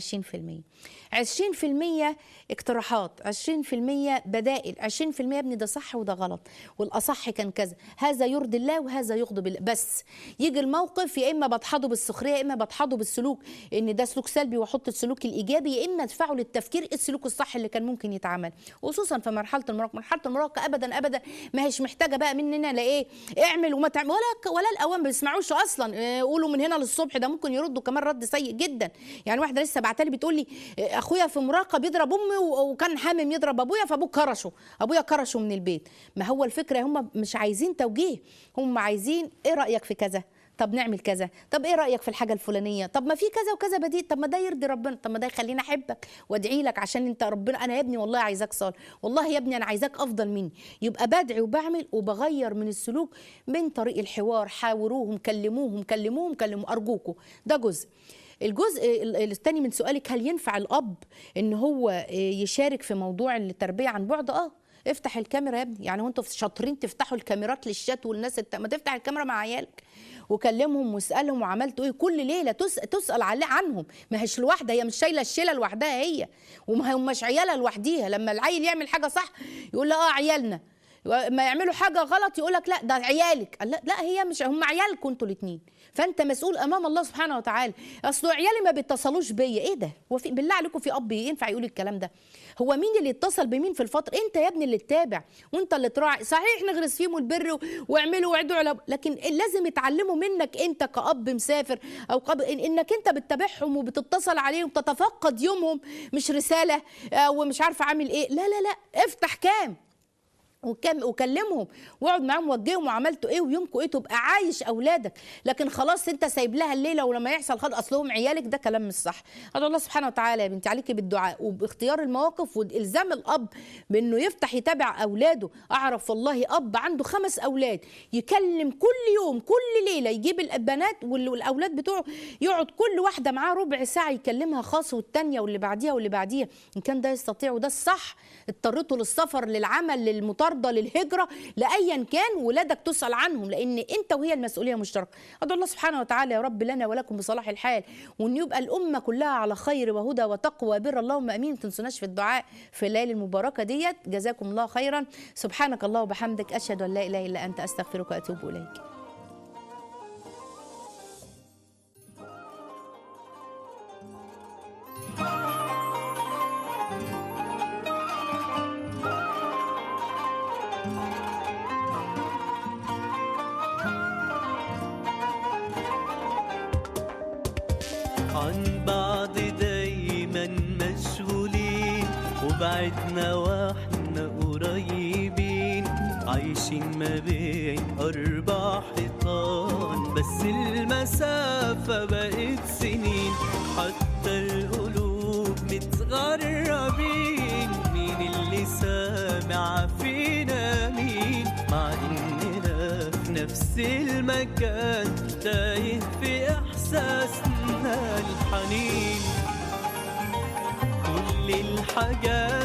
20% اقتراحات 20% بدائل 20% يا ابني ده صح وده غلط والاصح كان كذا هذا يرضي الله وهذا يغضب الله بس يجي الموقف يا اما بضحضه بالسخريه يا اما بضحضه بالسلوك ان ده سلوك سلبي واحط السلوك الايجابي يا اما ادفعه للتفكير ايه السلوك الصح اللي كان ممكن يتعمل خصوصا في مرحله المراهقه مرحله المراهقه ابدا ابدا ما هيش محتاجه بقى مننا لا ايه اعمل وما تعمل ولا ولا الاوان ما بيسمعوش اصلا إيه، يقولوا من هنا للصبح ده ممكن يردوا كمان رد سيء جدا يعني واحده لسه بعتلي بتقول لي إيه، اخويا في مراهقه بيضرب امي و- وكان حامم يضرب ابويا فابوه كرشه ابويا كرشه من البيت ما هو الفكره هم مش عايزين توجيه هم عايزين ايه رايك في كذا طب نعمل كذا طب ايه رايك في الحاجه الفلانيه طب ما في كذا وكذا بديل طب ما ده يرضي ربنا طب ما ده يخليني احبك وادعي لك عشان انت ربنا انا يا ابني والله عايزاك صالح والله يا ابني انا عايزاك افضل مني يبقى بدعي وبعمل وبغير من السلوك من طريق الحوار حاوروهم كلموهم كلموهم كلموا ارجوكم ده جزء الجزء ال- الثاني من سؤالك هل ينفع الاب ان هو يشارك في موضوع التربيه عن بعد اه افتح الكاميرا يا ابني يعني وانتوا شاطرين تفتحوا الكاميرات للشات والناس الت... ما تفتح الكاميرا مع عيالك وكلمهم واسالهم وعملتوا ايه كل ليله تس... تسال عليه عنهم ما هيش الواحده هي مش شايله الشيله لوحدها هي وما هماش عيالها لوحديها لما العيل يعمل حاجه صح يقول لها اه عيالنا ما يعملوا حاجه غلط يقول لك لا ده عيالك لا لا هي مش هم عيالكم انتوا الاثنين فانت مسؤول امام الله سبحانه وتعالى اصل عيالي ما بيتصلوش بيا ايه ده هو في بالله عليكم في اب ينفع يقول الكلام ده هو مين اللي اتصل بمين في الفتره انت يا ابني اللي تتابع وانت اللي تراعي صحيح نغرس فيهم البر و- واعملوا وعدوا على لكن لازم يتعلموا منك انت كاب مسافر او كأب إن- انك انت بتتابعهم وبتتصل عليهم تتفقد يومهم مش رساله آه، ومش عارفه عامل ايه لا لا لا افتح كام وكم وكلمهم واقعد معاهم وجههم وعملتوا ايه ويومكم ايه تبقى عايش اولادك لكن خلاص انت سايب لها الليله ولما يحصل خلاص اصلهم عيالك ده كلام مش صح ادعو الله سبحانه وتعالى يا بنتي عليكي بالدعاء وباختيار المواقف والزام الاب بانه يفتح يتابع اولاده اعرف والله اب عنده خمس اولاد يكلم كل يوم كل ليله يجيب البنات وال- والاولاد بتوعه يقعد كل واحده معاه ربع ساعه يكلمها خاص والتانيه واللي بعديها واللي بعديها ان كان ده يستطيع وده الصح اضطريته للسفر للعمل للمطارده للهجره لايا كان ولادك تسال عنهم لان انت وهي المسؤوليه مشتركه ادعو الله سبحانه وتعالى يا رب لنا ولكم بصلاح الحال وان يبقى الامه كلها على خير وهدى وتقوى بر اللهم امين ما تنسوناش في الدعاء في الليالي المباركه ديت جزاكم الله خيرا سبحانك الله وبحمدك اشهد ان لا اله الا انت استغفرك واتوب اليك عن بعض دايما مشغولين وبعدنا واحنا قريبين عايشين ما بين أربع حيطان بس المسافة بقت سنين حتى القلوب متغربين مين اللي سامع فينا مين مع إننا في نفس المكان تايه في إحساسنا الحنين كل الحاجات